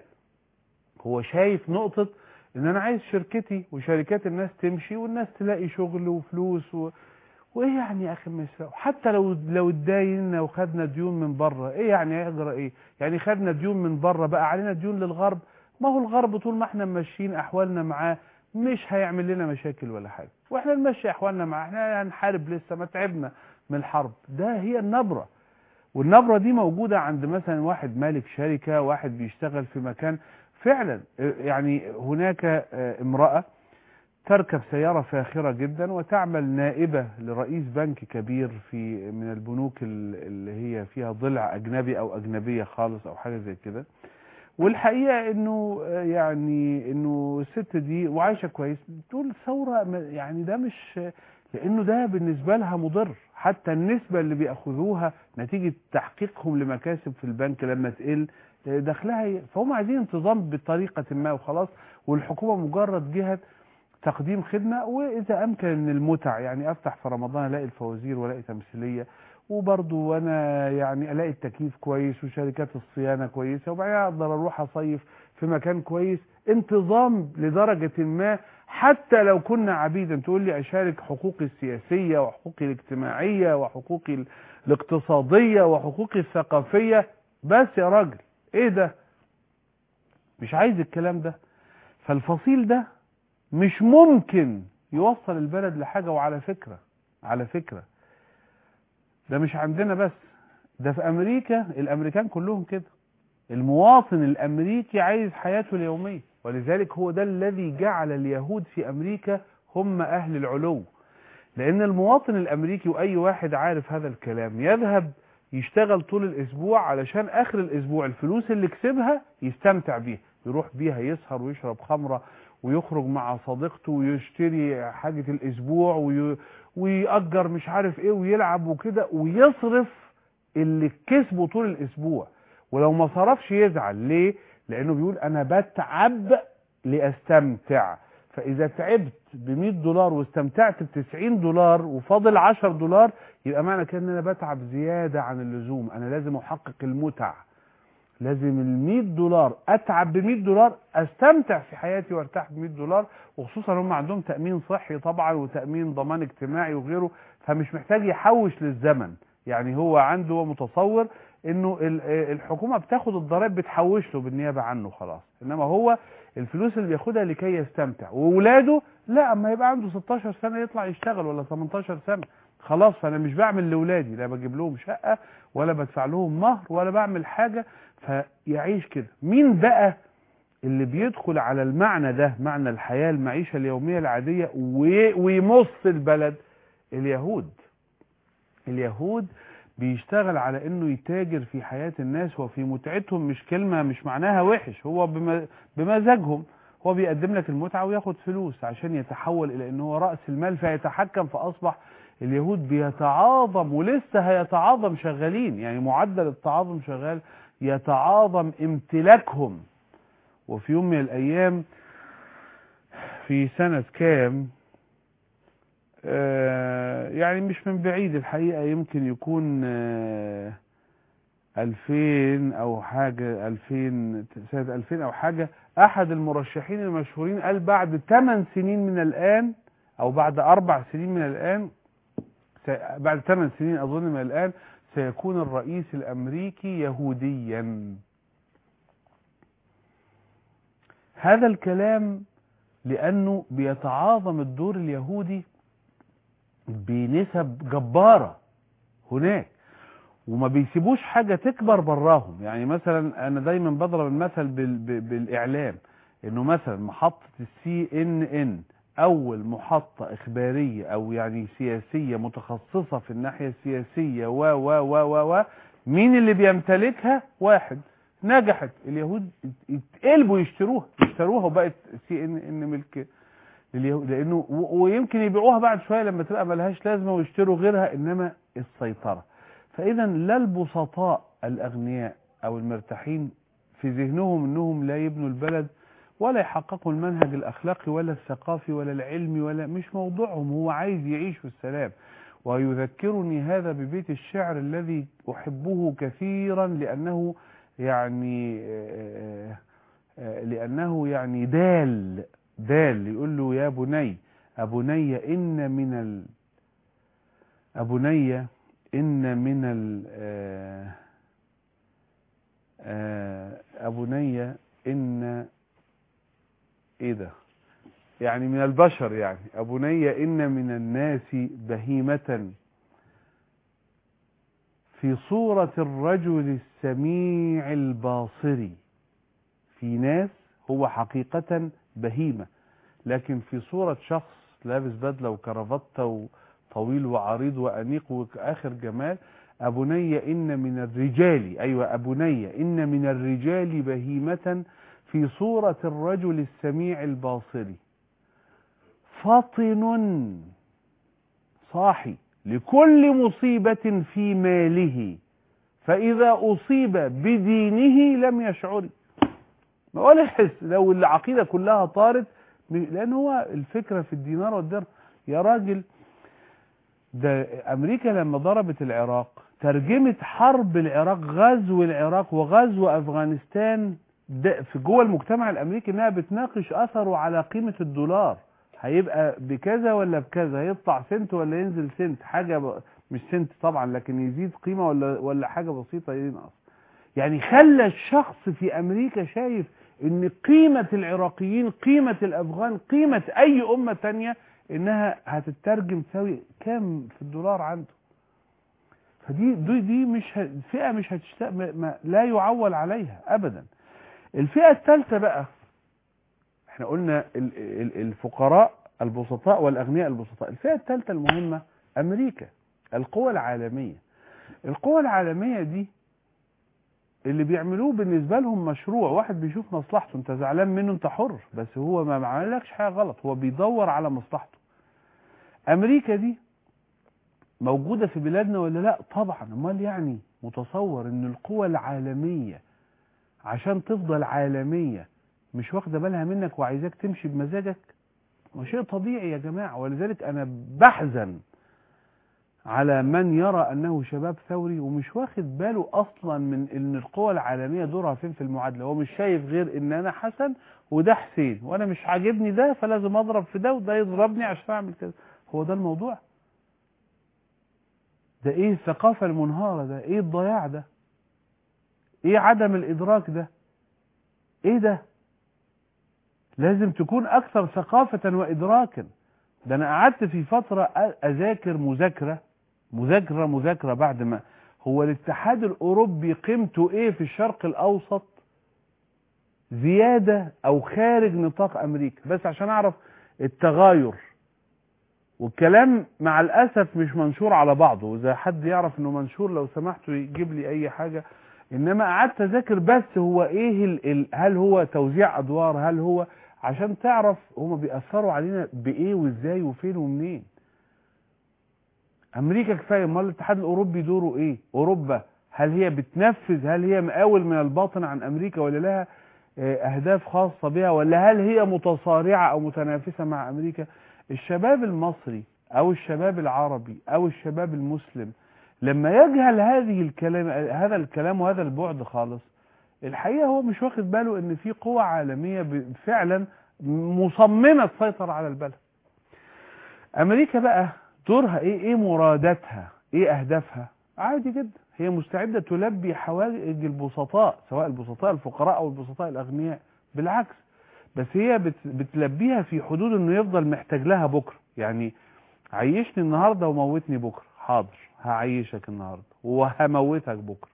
هو شايف نقطة ان انا عايز شركتي وشركات الناس تمشي والناس تلاقي شغل وفلوس و... وايه يعني يا اخي ما يسرقوا حتى لو لو اتداينا وخدنا ديون من بره ايه يعني هيجرى ايه يعني خدنا ديون من بره بقى علينا ديون للغرب ما هو الغرب طول ما احنا ماشيين احوالنا معاه مش هيعمل لنا مشاكل ولا حاجه واحنا نمشي احوالنا معاه احنا هنحارب لسه ما تعبنا من الحرب ده هي النبره والنبره دي موجوده عند مثلا واحد مالك شركه واحد بيشتغل في مكان فعلا اه، يعني هناك اه، امراه تركب سيارة فاخرة جدا وتعمل نائبة لرئيس بنك كبير في من البنوك ال- اللي هي فيها ضلع أجنبي أو أجنبية خالص أو حاجة زي كده والحقيقة إنه آه، يعني إنه الست دي وعايشة كويس تقول ثورة ما- يعني ده مش لأنه ده بالنسبة لها مضر حتى النسبة اللي بيأخذوها نتيجة تحقيقهم لمكاسب في البنك لما تقل آه، دخلها ي- فهم عايزين انتظام بطريقة ما وخلاص والحكومة مجرد جهة تقديم خدمة وإذا أمكن من المتع يعني أفتح في رمضان ألاقي الفوازير وألاقي تمثيلية وبرضه وأنا يعني ألاقي التكييف كويس وشركات الصيانة كويسة وبعدين أقدر أروح أصيف في مكان كويس انتظام لدرجة ما حتى لو كنا عبيدا تقول لي أشارك حقوقي السياسية وحقوقي الاجتماعية وحقوقي ال- الاقتصادية وحقوقي الثقافية بس يا راجل إيه ده مش عايز الكلام ده فالفصيل ده مش ممكن يوصل البلد لحاجة وعلى فكرة على فكرة ده مش عندنا بس ده في أمريكا الأمريكان كلهم كده المواطن الأمريكي عايز حياته اليومية ولذلك هو ده الذي جعل اليهود في أمريكا هم أهل العلو لأن المواطن الأمريكي وأي واحد عارف هذا الكلام يذهب يشتغل طول الأسبوع علشان آخر الأسبوع الفلوس اللي كسبها يستمتع بيها يروح بيها يسهر ويشرب خمرة ويخرج مع صديقته ويشتري حاجة الأسبوع وي... ويأجر مش عارف إيه ويلعب وكده ويصرف اللي كسبه طول الأسبوع ولو ما صرفش يزعل ليه؟ لأنه بيقول أنا بتعب لأستمتع فإذا تعبت ب 100 دولار واستمتعت ب 90 دولار وفاضل 10 دولار يبقى معنى كده ان انا بتعب زيادة عن اللزوم انا لازم احقق المتع لازم ال 100 دولار اتعب ب 100 دولار استمتع في حياتي وارتاح ب 100 دولار وخصوصا هم عندهم تامين صحي طبعا وتامين ضمان اجتماعي وغيره فمش محتاج يحوش للزمن يعني هو عنده هو متصور انه ال- الحكومه بتاخد الضرائب بتحوش له بالنيابه عنه خلاص انما هو الفلوس اللي بياخدها لكي يستمتع واولاده لا اما يبقى عنده 16 سنه يطلع يشتغل ولا 18 سنه خلاص فانا مش بعمل لاولادي لا بجيب لهم شقه ولا بدفع لهم مهر ولا بعمل حاجه فيعيش كده مين بقى اللي بيدخل على المعنى ده معنى الحياه المعيشه اليوميه العاديه وي- ويمص البلد اليهود اليهود بيشتغل على انه يتاجر في حياة الناس وفي متعتهم مش كلمة مش معناها وحش هو بم- بمزاجهم هو بيقدم لك المتعة وياخد فلوس عشان يتحول الى انه هو رأس المال فيتحكم فاصبح اليهود بيتعاظم ولسه هيتعاظم شغالين يعني معدل التعاظم شغال يتعاظم امتلاكهم وفي يوم من الايام في سنة كام آه، يعني مش من بعيد الحقيقة يمكن يكون آه، 2000 أو حاجة 2000 سنة 2000 أو حاجة أحد المرشحين المشهورين قال بعد 8 سنين من الآن أو بعد أربع سنين من الآن س- بعد 8 سنين أظن من الآن سيكون الرئيس الأمريكي يهوديا هذا الكلام لأنه بيتعاظم الدور اليهودي بنسب جبارة هناك وما بيسيبوش حاجة تكبر براهم يعني مثلا أنا دايما بضرب المثل بال ب- بالإعلام إنه مثلا محطة السي إن إن أول محطة إخبارية أو يعني سياسية متخصصة في الناحية السياسية و و و و و مين اللي بيمتلكها؟ واحد نجحت اليهود يتقلبوا يشتروها يشتروها وبقت سي ان ان ملك لليهود لانه و- ويمكن يبيعوها بعد شويه لما تبقى ملهاش لازمه ويشتروا غيرها انما السيطره فاذا لا البسطاء الاغنياء او المرتاحين في ذهنهم انهم لا يبنوا البلد ولا يحققوا المنهج الاخلاقي ولا الثقافي ولا العلمي ولا مش موضوعهم هو عايز يعيش في السلام ويذكرني هذا ببيت الشعر الذي احبه كثيرا لانه يعني آه، آه، لانه يعني دال دال يقول له يا بني أبني إن من ال أبني إن من ال آه، آه، أبني إن إيه ده يعني من البشر يعني أبني إن من الناس بهيمة في صورة الرجل السميع الباصري في ناس هو حقيقة بهيمة لكن في صورة شخص لابس بدلة وكرافتة وطويل وعريض وأنيق وآخر جمال أبني إن من الرجال أيوة أبني إن من الرجال بهيمة في صورة الرجل السميع الباصري فطن صاحي لكل مصيبة في ماله فإذا أصيب بدينه لم يشعر ما ولا يحس لو العقيدة كلها طارت م- لأن هو الفكرة في الدينار والدرهم يا راجل ده أمريكا لما ضربت العراق ترجمت حرب العراق غزو العراق وغزو أفغانستان ده في جوه المجتمع الأمريكي إنها بتناقش أثره على قيمة الدولار هيبقى بكذا ولا بكذا هيطلع سنت ولا ينزل سنت حاجة ب... مش سنت طبعا لكن يزيد قيمة ولا ولا حاجة بسيطة ينقص يعني خلى الشخص في امريكا شايف ان قيمة العراقيين قيمة الافغان قيمة اي امة تانية انها هتترجم تساوي كام في الدولار عنده فدي دي, دي مش ه... فئة مش هتشتاق ما... ما... لا يعول عليها ابدا الفئة الثالثة بقى احنا قلنا ال... ال... الفقراء البسطاء والاغنياء البسطاء الفئة الثالثة المهمة امريكا القوى العالمية القوى العالمية دي اللي بيعملوه بالنسبة لهم مشروع واحد بيشوف مصلحته انت زعلان منه انت حر بس هو ما عملكش حاجة غلط هو بيدور على مصلحته امريكا دي موجودة في بلادنا ولا لا طبعا امال يعني متصور ان القوى العالمية عشان تفضل عالمية مش واخدة بالها منك وعايزاك تمشي بمزاجك ما شيء طبيعي يا جماعة ولذلك انا بحزن على من يرى انه شباب ثوري ومش واخد باله اصلا من ان القوى العالميه دورها فين في المعادله هو مش شايف غير ان انا حسن وده حسين وانا مش عاجبني ده فلازم اضرب في ده وده يضربني عشان اعمل كده هو ده الموضوع ده ايه الثقافه المنهاره ده ايه الضياع ده ايه عدم الادراك ده ايه ده لازم تكون اكثر ثقافة وادراكا ده انا قعدت في فترة أ- اذاكر مذاكرة مذاكرة مذاكرة بعد ما هو الاتحاد الاوروبي قيمته ايه في الشرق الاوسط زيادة او خارج نطاق امريكا بس عشان اعرف التغاير والكلام مع الاسف مش منشور على بعضه واذا حد يعرف انه منشور لو سمحتوا يجيب لي اي حاجة انما قعدت اذاكر بس هو ايه ال ال هل هو توزيع ادوار هل هو عشان تعرف هما بيأثروا علينا بايه وازاي وفين ومنين امريكا كفايه امال الاتحاد الاوروبي دوره ايه اوروبا هل هي بتنفذ هل هي مقاول من الباطن عن امريكا ولا لها آه، اهداف خاصه بها ولا هل هي متصارعه او متنافسه مع امريكا الشباب المصري او الشباب العربي او الشباب المسلم لما يجهل هذه الكلام هذا الكلام وهذا البعد خالص الحقيقه هو مش واخد باله ان في قوى عالميه ب- فعلا مصممه تسيطر على البلد امريكا بقى دورها ايه ايه مراداتها ايه اهدافها عادي جدا هي مستعده تلبي حوائج البسطاء سواء البسطاء الفقراء او البسطاء الاغنياء بالعكس بس هي بت بتلبيها في حدود انه يفضل محتاج لها بكره يعني عيشني النهارده وموتني بكره حاضر هعيشك النهارده وهموتك بكره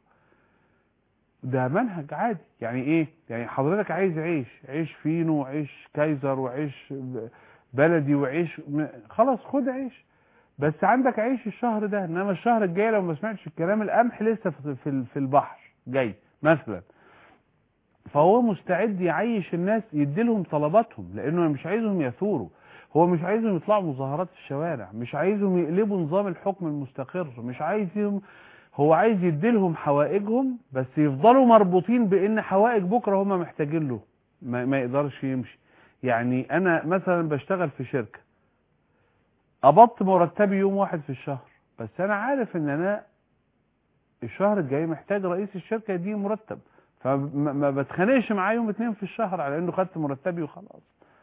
ده منهج عادي يعني ايه يعني حضرتك عايز عيش عيش فينو وعيش كايزر وعيش بلدي وعيش م- خلاص خد عيش بس عندك عيش الشهر ده انما الشهر الجاي لو ما سمعتش الكلام القمح لسه في في في البحر جاي مثلا فهو مستعد يعيش الناس يديلهم طلباتهم لانه مش عايزهم يثوروا هو مش عايزهم يطلعوا مظاهرات في الشوارع مش عايزهم يقلبوا نظام الحكم المستقر مش عايزهم هو عايز يديلهم حوائجهم بس يفضلوا مربوطين بان حوائج بكره هم محتاجين له ما, ما يقدرش يمشي يعني انا مثلا بشتغل في شركه قبضت مرتبي يوم واحد في الشهر بس انا عارف ان انا الشهر الجاي محتاج رئيس الشركه يديني مرتب فما ما بتخانقش معاه يوم اتنين في الشهر على انه خدت مرتبي وخلاص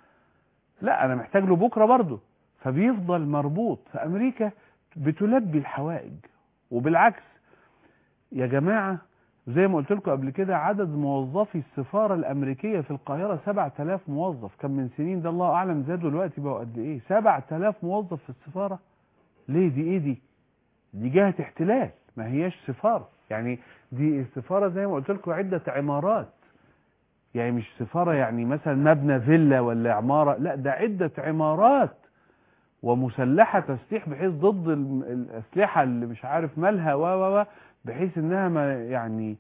لا انا محتاج له بكره برضه فبيفضل مربوط فامريكا بتلبي الحوائج وبالعكس يا جماعه زي ما قلت لكم قبل كده عدد موظفي السفاره الامريكيه في القاهره 7000 موظف كان من سنين ده الله اعلم زادوا دلوقتي بقوا قد ايه 7000 موظف في السفاره ليه دي ايه دي دي جهه احتلال ما هياش سفاره يعني دي السفاره زي ما قلت لكم عده عمارات يعني مش سفاره يعني مثلا مبنى فيلا ولا عماره لا ده عده عمارات ومسلحه تسليح بحيث ضد الم- الاسلحه اللي مش عارف مالها و و و بحيث انها ما يعني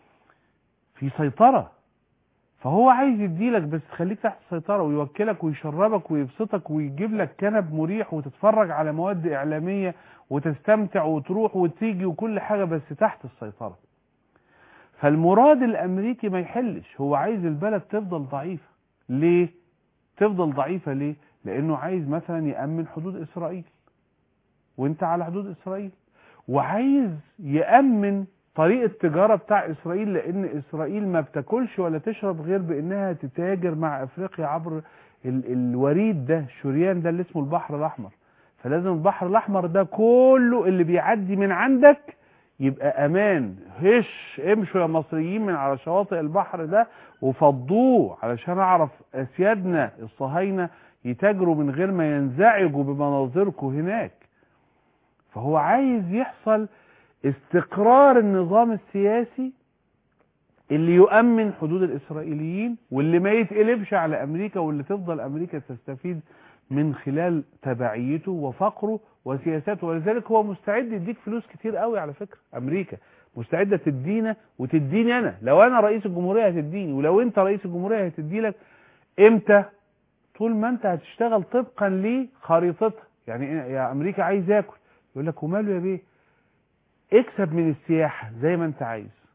في سيطره فهو عايز يديلك بس تخليك تحت السيطره ويوكلك ويشربك ويبسطك ويجيب لك كنب مريح وتتفرج على مواد اعلاميه وتستمتع وتروح وتيجي وكل حاجه بس تحت السيطره فالمراد الامريكي ما يحلش هو عايز البلد تفضل ضعيفه ليه تفضل ضعيفه ليه لانه عايز مثلا يامن حدود اسرائيل وانت على حدود اسرائيل وعايز يامن طريق التجاره بتاع اسرائيل لان اسرائيل ما بتاكلش ولا تشرب غير بانها تتاجر مع افريقيا عبر ال الوريد ده الشريان ده اللي اسمه البحر الاحمر فلازم البحر الاحمر ده كله اللي بيعدي من عندك يبقى امان هش امشوا يا مصريين من على شواطئ البحر ده وفضوه علشان اعرف اسيادنا الصهاينه يتاجروا من غير ما ينزعجوا بمناظركم هناك فهو عايز يحصل استقرار النظام السياسي اللي يؤمن حدود الاسرائيليين واللي ما يتقلبش على امريكا واللي تفضل امريكا تستفيد من خلال تبعيته وفقره وسياساته ولذلك هو مستعد يديك فلوس كتير قوي على فكره امريكا مستعده تدينا وتديني انا لو انا رئيس الجمهوريه هتديني ولو انت رئيس الجمهوريه هتدي لك امتى طول ما انت هتشتغل طبقا لخريطتها يعني يا امريكا عايز ياكل يقول لك وماله يا بيه اكسب من السياحه زي ما انت عايز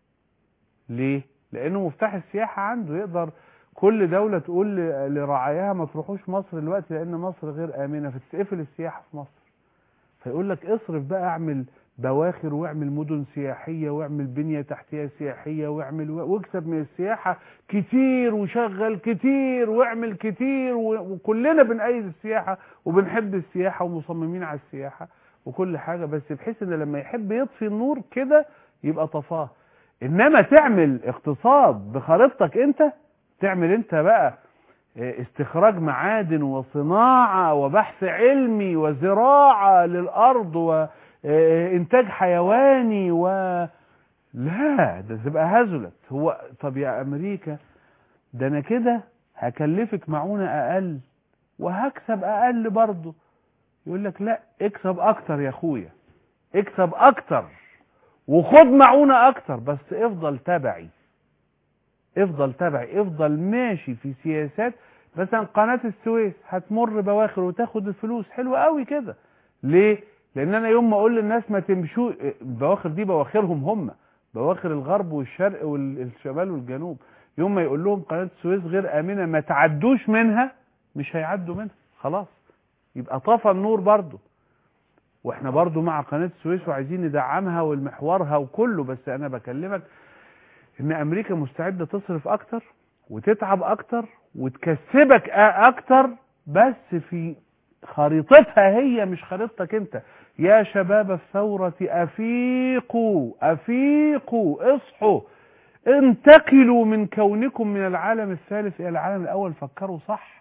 ليه لانه مفتاح السياحه عنده يقدر كل دولة تقول ل- لرعاياها ما تروحوش مصر دلوقتي لأن مصر غير آمنة فتتقفل السياحة في مصر فيقول لك اصرف بقى اعمل بواخر واعمل مدن سياحية واعمل بنية تحتية سياحية واعمل و- واكسب من السياحة كتير وشغل كتير واعمل كتير و- وكلنا بنأيد السياحة وبنحب السياحة ومصممين على السياحة وكل حاجة بس بحيث ان لما يحب يطفي النور كده يبقى طفاه انما تعمل اقتصاد بخريطتك انت تعمل انت بقى اه، استخراج معادن وصناعة وبحث علمي وزراعة للأرض وإنتاج حيواني و لا ده تبقى هزلت هو طب يا أمريكا ده أنا كده هكلفك معونة أقل وهكسب أقل برضه يقول لك لا اكسب أكتر يا أخويا اكسب أكتر وخد معونة أكتر بس افضل تبعي افضل تبعي افضل ماشي في سياسات مثلا قناة السويس هتمر بواخر وتاخد الفلوس حلوة قوي كده ليه لان انا يوم ما اقول للناس ما تمشوا البواخر دي بواخرهم هم بواخر الغرب والشرق والشمال والجنوب يوم ما يقول لهم قناة السويس غير امنة ما تعدوش منها مش هيعدوا منها خلاص يبقى طفى النور برضو واحنا برضو مع قناة السويس وعايزين ندعمها والمحورها وكله بس انا بكلمك ان امريكا مستعدة تصرف اكتر وتتعب اكتر وتكسبك أ- اكتر بس في خريطتها هي مش خريطتك انت يا شباب الثورة افيقوا افيقوا اصحوا انتقلوا من كونكم من العالم الثالث الى العالم الاول فكروا صح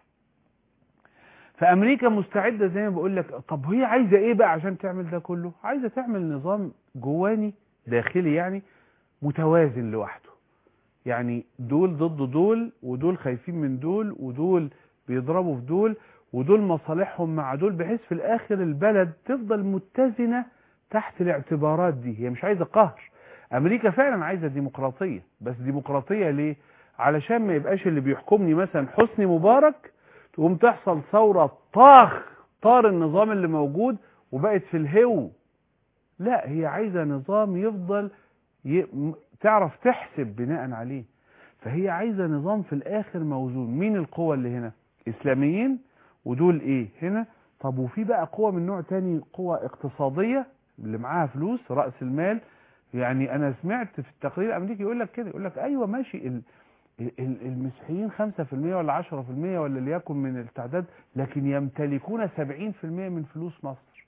فامريكا مستعدة زي ما بقول لك طب هي عايزة ايه بقى عشان تعمل ده كله عايزة تعمل نظام جواني داخلي يعني متوازن لوحده يعني دول ضد دول ودول خايفين من دول ودول بيضربوا في دول ودول مصالحهم مع دول بحيث في الاخر البلد تفضل متزنة تحت الاعتبارات دي هي مش عايزة قهر امريكا فعلا عايزة ديمقراطية بس ديمقراطية ليه علشان ما يبقاش اللي بيحكمني مثلا حسني مبارك تقوم تحصل ثورة طاخ طار النظام اللي موجود وبقت في الهو لا هي عايزة نظام يفضل ي... م- تعرف تحسب بناء عليه فهي عايزة نظام في الآخر موزون مين القوة اللي هنا إسلاميين ودول إيه هنا طب وفي بقى قوة من نوع تاني قوة اقتصادية اللي معاها فلوس رأس المال يعني أنا سمعت في التقرير الأمريكي يقول لك كده يقول لك أيوة ماشي ال... ال- المسيحيين 5% ولا 10% ولا ليكن من التعداد لكن يمتلكون 70% من فلوس مصر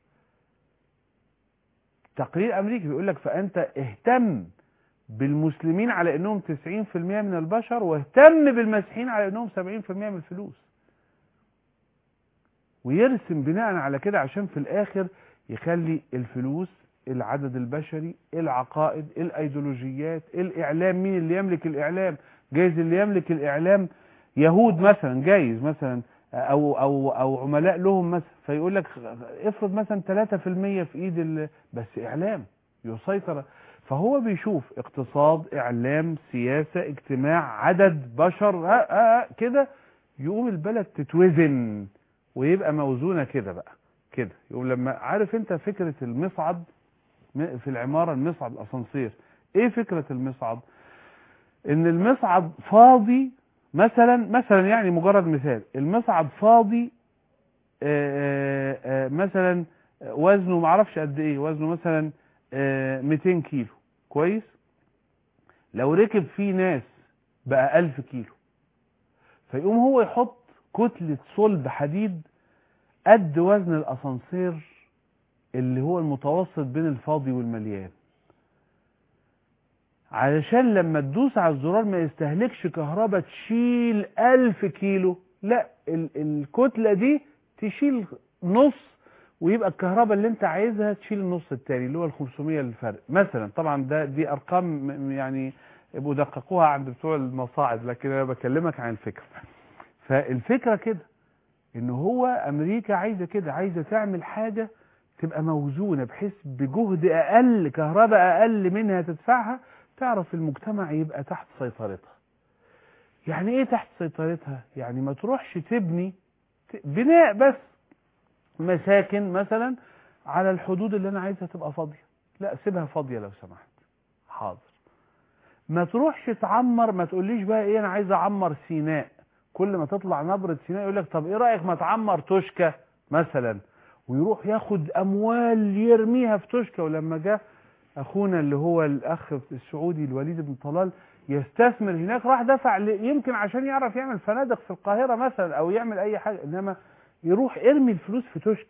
تقرير امريكي بيقول لك فانت اهتم بالمسلمين على انهم 90% من البشر واهتم بالمسيحيين على انهم 70% من الفلوس ويرسم بناء على كده عشان في الاخر يخلي الفلوس العدد البشري العقائد الايديولوجيات الاعلام مين اللي يملك الاعلام جايز اللي يملك الاعلام يهود مثلا جايز مثلا او او او عملاء لهم مثلا فيقول لك افرض مثلا 3% في ايد ال... بس اعلام يسيطر فهو بيشوف اقتصاد اعلام سياسة اجتماع عدد بشر ها ها كده يقوم البلد تتوزن ويبقى موزونة كده بقى كده يقوم لما عارف انت فكرة المصعد م- في العمارة المصعد الاسانسير ايه فكرة المصعد ان المصعد فاضي مثلا مثلا يعني مجرد مثال المصعد فاضي آه، آه، مثلا وزنه معرفش قد ايه وزنه مثلا آه، 200 كيلو كويس لو ركب فيه ناس بقى 1000 كيلو فيقوم هو يحط كتلة صلب حديد قد وزن الاسانسير اللي هو المتوسط بين الفاضي والمليان علشان لما تدوس على الزرار ما يستهلكش كهرباء تشيل ألف كيلو لا ال الكتلة دي تشيل نص ويبقى الكهرباء اللي انت عايزها تشيل النص التاني اللي هو ال 500 الفرق مثلا طبعا ده دي ارقام م- يعني يبقوا دققوها عند بتوع المصاعد لكن انا بكلمك عن الفكرة فالفكرة كده ان هو امريكا عايزة كده عايزة تعمل حاجة تبقى موزونة بحيث بجهد اقل كهرباء اقل منها تدفعها تعرف المجتمع يبقى تحت سيطرتها يعني ايه تحت سيطرتها يعني ما تروحش تبني ت- بناء بس مساكن مثلا على الحدود اللي انا عايزها تبقى فاضية لا سيبها فاضية لو سمحت حاضر ما تروحش تعمر ما تقوليش بقى ايه انا عايز اعمر سيناء كل ما تطلع نبرة سيناء يقول لك طب ايه رأيك ما تعمر توشكا مثلا ويروح ياخد اموال يرميها في توشكا ولما جه اخونا اللي هو الاخ السعودي الوليد بن طلال يستثمر هناك راح دفع ل- يمكن عشان يعرف يعمل فنادق في القاهرة مثلا او يعمل اي حاجة انما يروح ارمي الفلوس في توشكا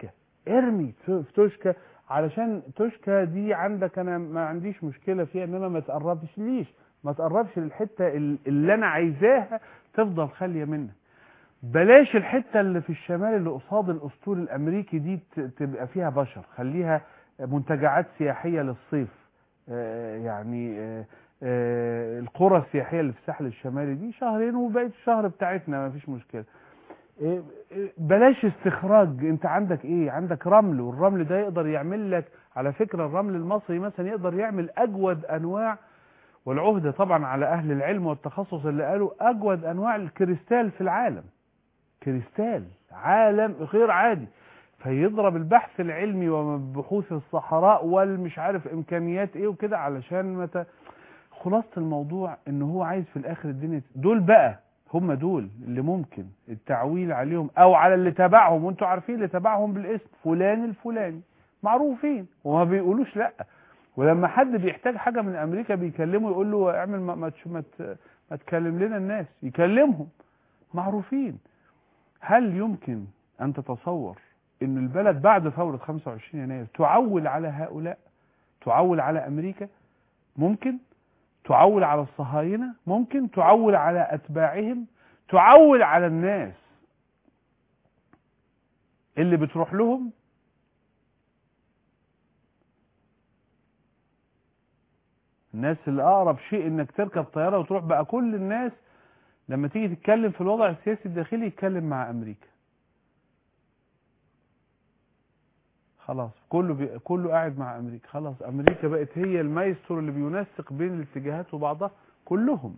ارمي في في توشكا علشان توشكا دي عندك انا ما عنديش مشكله فيها انما ما تقربش ليش ما تقربش للحته ال- اللي انا عايزاها تفضل خاليه منك بلاش الحته اللي في الشمال اللي قصاد الاسطول الامريكي دي ت- تبقى فيها بشر خليها منتجعات سياحيه للصيف آه، يعني آه، آه، القرى السياحيه اللي في الساحل الشمالي دي شهرين وبقيت الشهر بتاعتنا ما فيش مشكله إيه، إيه، بلاش استخراج انت عندك ايه عندك رمل والرمل ده يقدر يعمل لك على فكرة الرمل المصري مثلا يقدر يعمل اجود انواع والعهدة طبعا على اهل العلم والتخصص اللي قالوا اجود انواع الكريستال في العالم كريستال عالم غير عادي فيضرب البحث العلمي وبحوث الصحراء والمش عارف امكانيات ايه وكده علشان متى خلاصة الموضوع ان هو عايز في الاخر الدنيا دول بقى هم دول اللي ممكن التعويل عليهم او على اللي تبعهم وانتوا عارفين اللي تبعهم بالاسم فلان الفلاني معروفين وما بيقولوش لا ولما حد بيحتاج حاجة من امريكا بيكلمه يقول له اعمل ما, ما, تش- ما, ت- ما تكلم لنا الناس يكلمهم معروفين هل يمكن ان تتصور ان البلد بعد ثورة 25 يناير تعول على هؤلاء تعول على امريكا ممكن تعول على الصهاينة ممكن تعول على أتباعهم تعول على الناس اللي بتروح لهم الناس اللي أقرب شيء إنك تركب طيارة وتروح بقى كل الناس لما تيجي تتكلم في الوضع السياسي الداخلي يتكلم مع أمريكا خلاص كله بي... كله قاعد مع امريكا خلاص امريكا بقت هي المايسترو اللي بينسق بين الاتجاهات وبعضها كلهم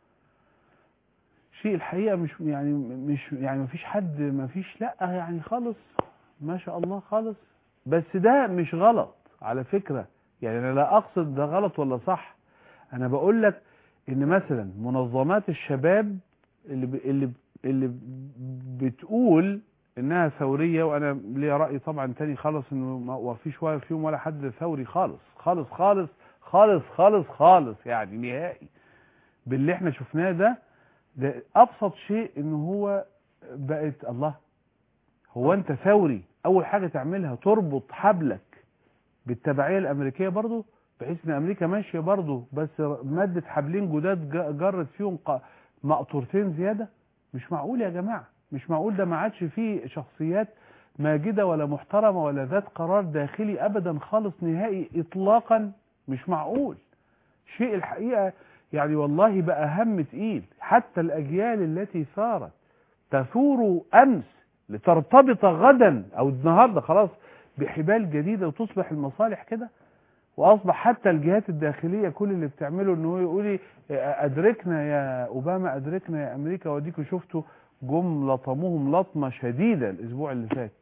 شيء الحقيقه مش يعني مش يعني مفيش حد مفيش لا يعني خالص ما شاء الله خالص بس ده مش غلط على فكره يعني انا لا اقصد ده غلط ولا صح انا بقول لك ان مثلا منظمات الشباب اللي ب... اللي ب... اللي بتقول انها ثوريه وانا ليا راي طبعا تاني خالص انه ما فيش ولا فيهم ولا حد ثوري خالص خالص خالص خالص خالص خالص يعني نهائي باللي احنا شفناه ده ده ابسط شيء ان هو بقت الله هو انت ثوري اول حاجه تعملها تربط حبلك بالتبعيه الامريكيه برضو بحيث ان امريكا ماشيه برضو بس ماده حبلين جداد ج- جرت فيهم ق- مقطورتين زياده مش معقول يا جماعه مش معقول ده ما عادش فيه شخصيات ماجدة ولا محترمة ولا ذات قرار داخلي أبدا خالص نهائي إطلاقا مش معقول شيء الحقيقة يعني والله بقى هم تقيل حتى الأجيال التي ثارت تثور أمس لترتبط غدا أو النهاردة خلاص بحبال جديدة وتصبح المصالح كده واصبح حتى الجهات الداخليه كل اللي بتعمله ان هو يقول لي ادركنا يا اوباما ادركنا يا امريكا واديكوا شفتوا جم لطموهم لطمه شديده الاسبوع اللي فات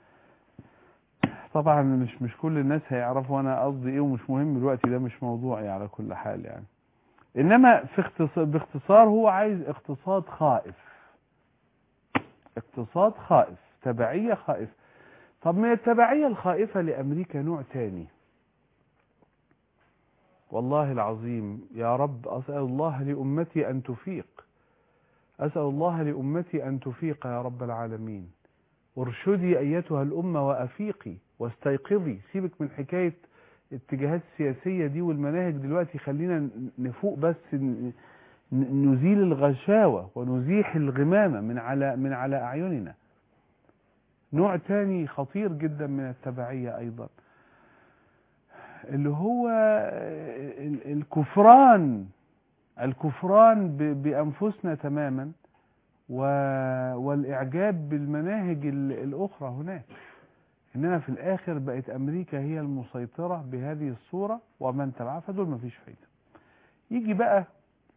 طبعا مش مش كل الناس هيعرفوا انا قصدي ايه ومش مهم دلوقتي ده مش موضوعي على كل حال يعني انما في اختصار باختصار هو عايز اقتصاد خائف اقتصاد خائف تبعيه خائف طب ما التبعيه الخائفه لامريكا نوع تاني والله العظيم يا رب أسأل الله لأمتي أن تفيق أسأل الله لأمتي أن تفيق يا رب العالمين ارشدي أيتها الأمة وأفيقي واستيقظي سيبك من حكاية الاتجاهات السياسية دي والمناهج دلوقتي خلينا نفوق بس ن- ن- نزيل الغشاوة ونزيح الغمامة من على من على أعيننا نوع تاني خطير جدا من التبعية أيضا اللي هو ال- الكفران الكفران ب- بأنفسنا تماما و- والإعجاب بالمناهج ال- الأخرى هناك إنما في الآخر بقت أمريكا هي المسيطرة بهذه الصورة ومن تبعها فدول مفيش فايدة يجي بقى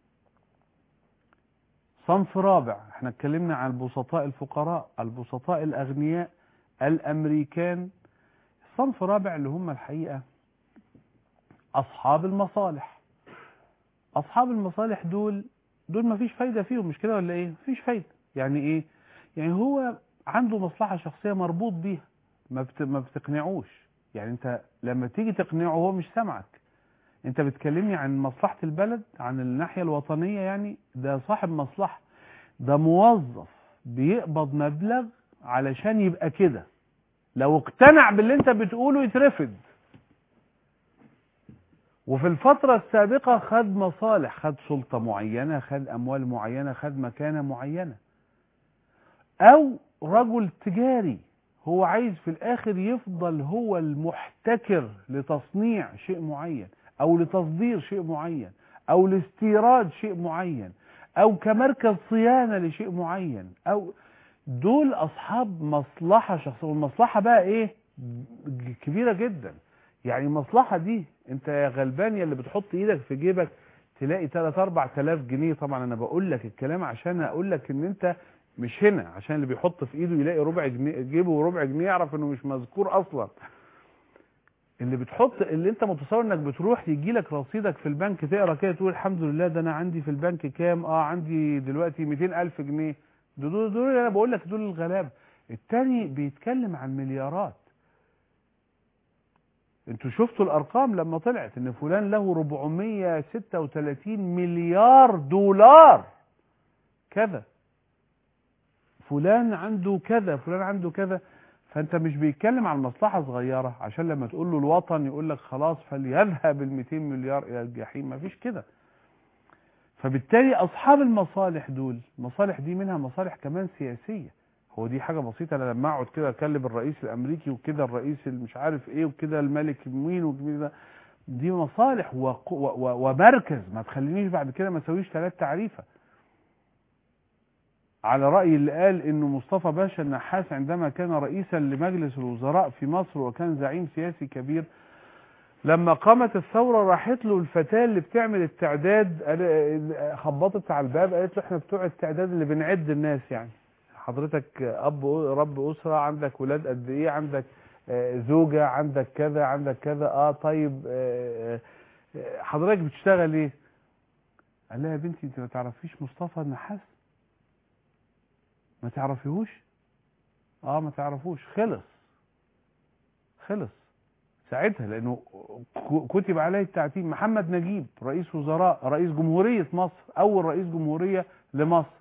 صنف رابع احنا اتكلمنا عن البسطاء الفقراء البسطاء الأغنياء الأمريكان صنف رابع اللي هم الحقيقة أصحاب المصالح أصحاب المصالح دول دول مفيش فايدة فيهم مش كده ولا إيه مفيش فايدة يعني إيه يعني هو عنده مصلحة شخصية مربوط بيها ما بت... ما بتقنعوش يعني أنت لما تيجي تقنعه هو مش سامعك أنت بتكلمني عن مصلحة البلد عن الناحية الوطنية يعني ده صاحب مصلحة ده موظف بيقبض مبلغ علشان يبقى كده لو اقتنع باللي انت بتقوله يترفض وفي الفترة السابقة خد مصالح خد سلطة معينة خد أموال معينة خد مكانة معينة أو رجل تجاري هو عايز في الآخر يفضل هو المحتكر لتصنيع شيء معين أو لتصدير شيء معين أو لاستيراد شيء معين أو كمركز صيانة لشيء معين أو دول أصحاب مصلحة شخصية والمصلحة بقى إيه كبيرة جدا يعني المصلحة دي انت يا غلبان يا اللي بتحط ايدك في جيبك تلاقي 3 4000 جنيه طبعا انا بقول لك الكلام عشان اقول لك ان انت مش هنا عشان اللي بيحط في ايده يلاقي ربع جنيه جيبه وربع جنيه يعرف انه مش مذكور اصلا اللي بتحط اللي انت متصور انك بتروح يجي لك رصيدك في البنك تقرا كده تقول الحمد لله ده انا عندي في البنك كام اه عندي دلوقتي 200000 جنيه دول دول, دول انا بقول لك دول الغلابه التاني بيتكلم عن مليارات انتوا شفتوا الارقام لما طلعت ان فلان له 436 مليار دولار كذا فلان عنده كذا فلان عنده كذا فانت مش بيتكلم عن مصلحة صغيرة عشان لما تقول له الوطن يقول لك خلاص فليذهب ال 200 مليار الى الجحيم مفيش كده فبالتالي اصحاب المصالح دول المصالح دي منها مصالح كمان سياسية هو دي حاجة بسيطة انا لما اقعد كده اكلم الرئيس الامريكي وكده الرئيس مش عارف ايه وكده الملك مين ومين ده دي مصالح وق- و- و- ومركز ما تخلينيش بعد كده ما اسويش ثلاث تعريفة على رأي اللي قال انه مصطفى باشا النحاس عندما كان رئيسا لمجلس الوزراء في مصر وكان زعيم سياسي كبير لما قامت الثورة راحت له الفتاة اللي بتعمل التعداد قال- خبطت على الباب قالت له احنا بتوع التعداد اللي بنعد الناس يعني حضرتك اب رب اسره عندك ولاد قد ايه عندك آه، زوجه عندك كذا عندك كذا اه طيب آه، آه، حضرتك بتشتغل ايه قال لها يا بنتي انت ما تعرفيش مصطفى النحاس ما تعرفيهوش اه ما تعرفوش خلص خلص ساعتها لانه ك- كتب عليه التعتيم محمد نجيب رئيس وزراء رئيس جمهورية مصر اول رئيس جمهورية لمصر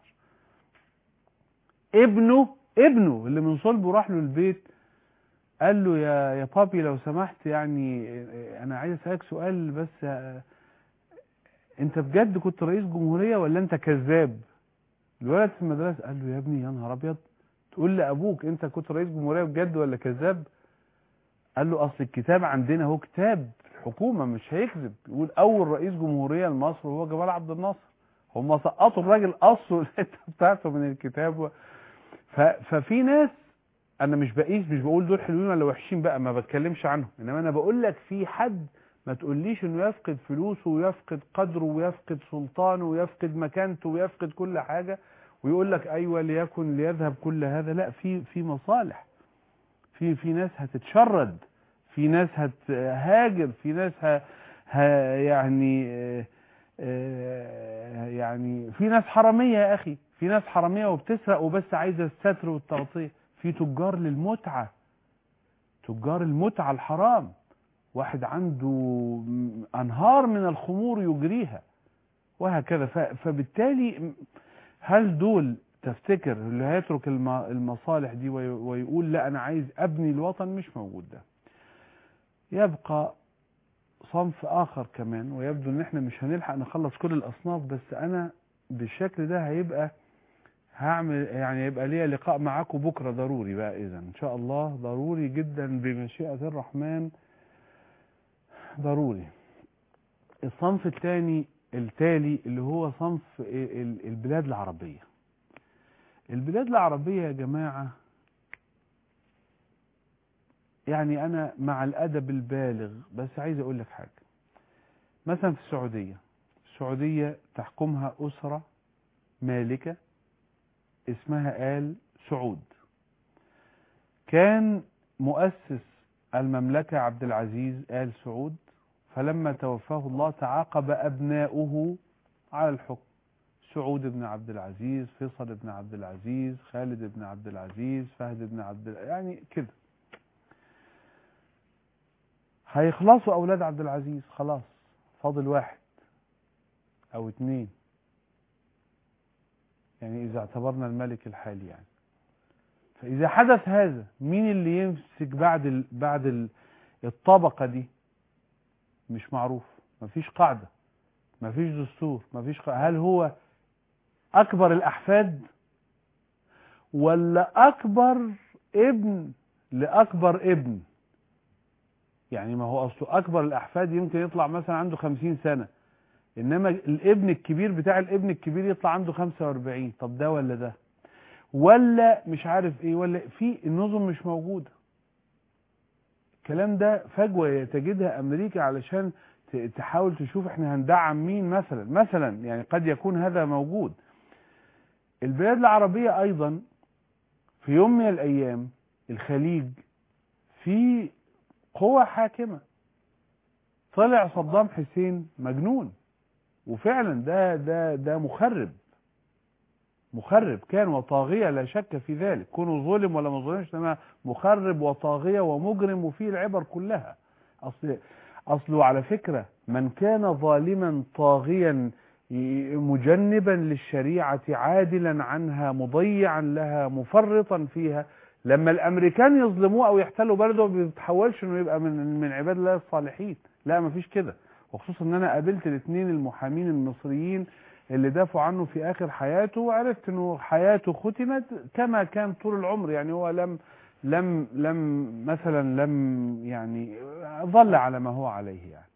ابنه ابنه اللي من صلبه راح له البيت قال له يا يا بابي لو سمحت يعني انا عايز اسالك سؤال بس آه، انت بجد كنت رئيس جمهوريه ولا انت كذاب الولد في المدرسه قال له يا ابني يا نهار ابيض تقول لابوك انت كنت رئيس جمهوريه بجد ولا كذاب قال له اصل الكتاب عندنا هو كتاب الحكومه مش هيكذب يقول اول رئيس جمهوريه لمصر هو جمال عبد الناصر هم سقطوا الراجل اصله الحته بتاعته من الكتاب و... ف... ففي ناس انا مش بقيس مش بقول دول حلوين ولا وحشين بقى ما بتكلمش عنهم انما انا بقول لك في حد ما تقوليش انه يفقد فلوسه ويفقد قدره ويفقد سلطانه ويفقد مكانته ويفقد كل حاجه ويقول لك ايوه ليكن ليذهب كل هذا لا في في مصالح في في ناس هتتشرد في ناس هتهاجر في ناس ه... ه... يعني آه، آه، يعني في ناس حرامية يا أخي في ناس حرامية وبتسرق وبس عايزة الستر والتغطية في تجار للمتعة تجار المتعة الحرام واحد عنده م- أنهار من الخمور يجريها وهكذا ف- فبالتالي م- هل دول تفتكر اللي هيترك الم- المصالح دي وي- ويقول لا أنا عايز أبني الوطن مش موجود ده يبقى صنف اخر كمان ويبدو ان احنا مش هنلحق نخلص كل الاصناف بس انا بالشكل ده هيبقى هعمل يعني يبقى ليا لقاء معاكم بكره ضروري بقى اذا ان شاء الله ضروري جدا بمشيئه الرحمن ضروري الصنف الثاني التالي اللي هو صنف ال- ال- البلاد العربيه البلاد العربيه يا جماعه يعني انا مع الادب البالغ بس عايز اقول لك حاجه مثلا في السعوديه السعوديه تحكمها اسره مالكه اسمها ال سعود كان مؤسس المملكه عبد العزيز ال سعود فلما توفاه الله تعاقب ابناؤه على الحكم سعود بن عبد العزيز فيصل بن عبد العزيز خالد بن عبد العزيز فهد بن عبد يعني كده هيخلصوا اولاد عبد العزيز خلاص فاضل واحد او اتنين يعني اذا اعتبرنا الملك الحالي يعني فإذا حدث هذا مين اللي يمسك بعد ال... بعد ال... الطبقة دي مش معروف مفيش قاعدة مفيش دستور مفيش قاعدة. هل هو أكبر الأحفاد ولا أكبر ابن لأكبر ابن يعني ما هو أصله أكبر الأحفاد يمكن يطلع مثلا عنده خمسين سنة إنما الابن الكبير بتاع الابن الكبير يطلع عنده خمسة واربعين طب ده ولا ده ولا مش عارف ايه ولا في النظم مش موجودة الكلام ده فجوة تجدها امريكا علشان ت- تحاول تشوف احنا هندعم مين مثلا مثلا يعني قد يكون هذا موجود البلاد العربية ايضا في يوم من الايام الخليج في قوة حاكمة طلع صدام حسين مجنون وفعلا ده ده ده مخرب مخرب كان وطاغية لا شك في ذلك كونه ظلم ولا ما ظلمش انما مخرب وطاغية ومجرم وفيه العبر كلها اصل اصله على فكرة من كان ظالما طاغيا ي- مجنبا للشريعة عادلا عنها مضيعا لها مفرطا فيها لما الامريكان يظلموه او يحتلوا بلده ما بيتحولش انه يبقى من من عباد الله الصالحين لا مفيش كده وخصوصا ان انا قابلت الاثنين المحامين المصريين اللي دافعوا عنه في اخر حياته وعرفت انه حياته ختمت كما كان طول العمر يعني هو لم لم لم مثلا لم يعني ظل على ما هو عليه يعني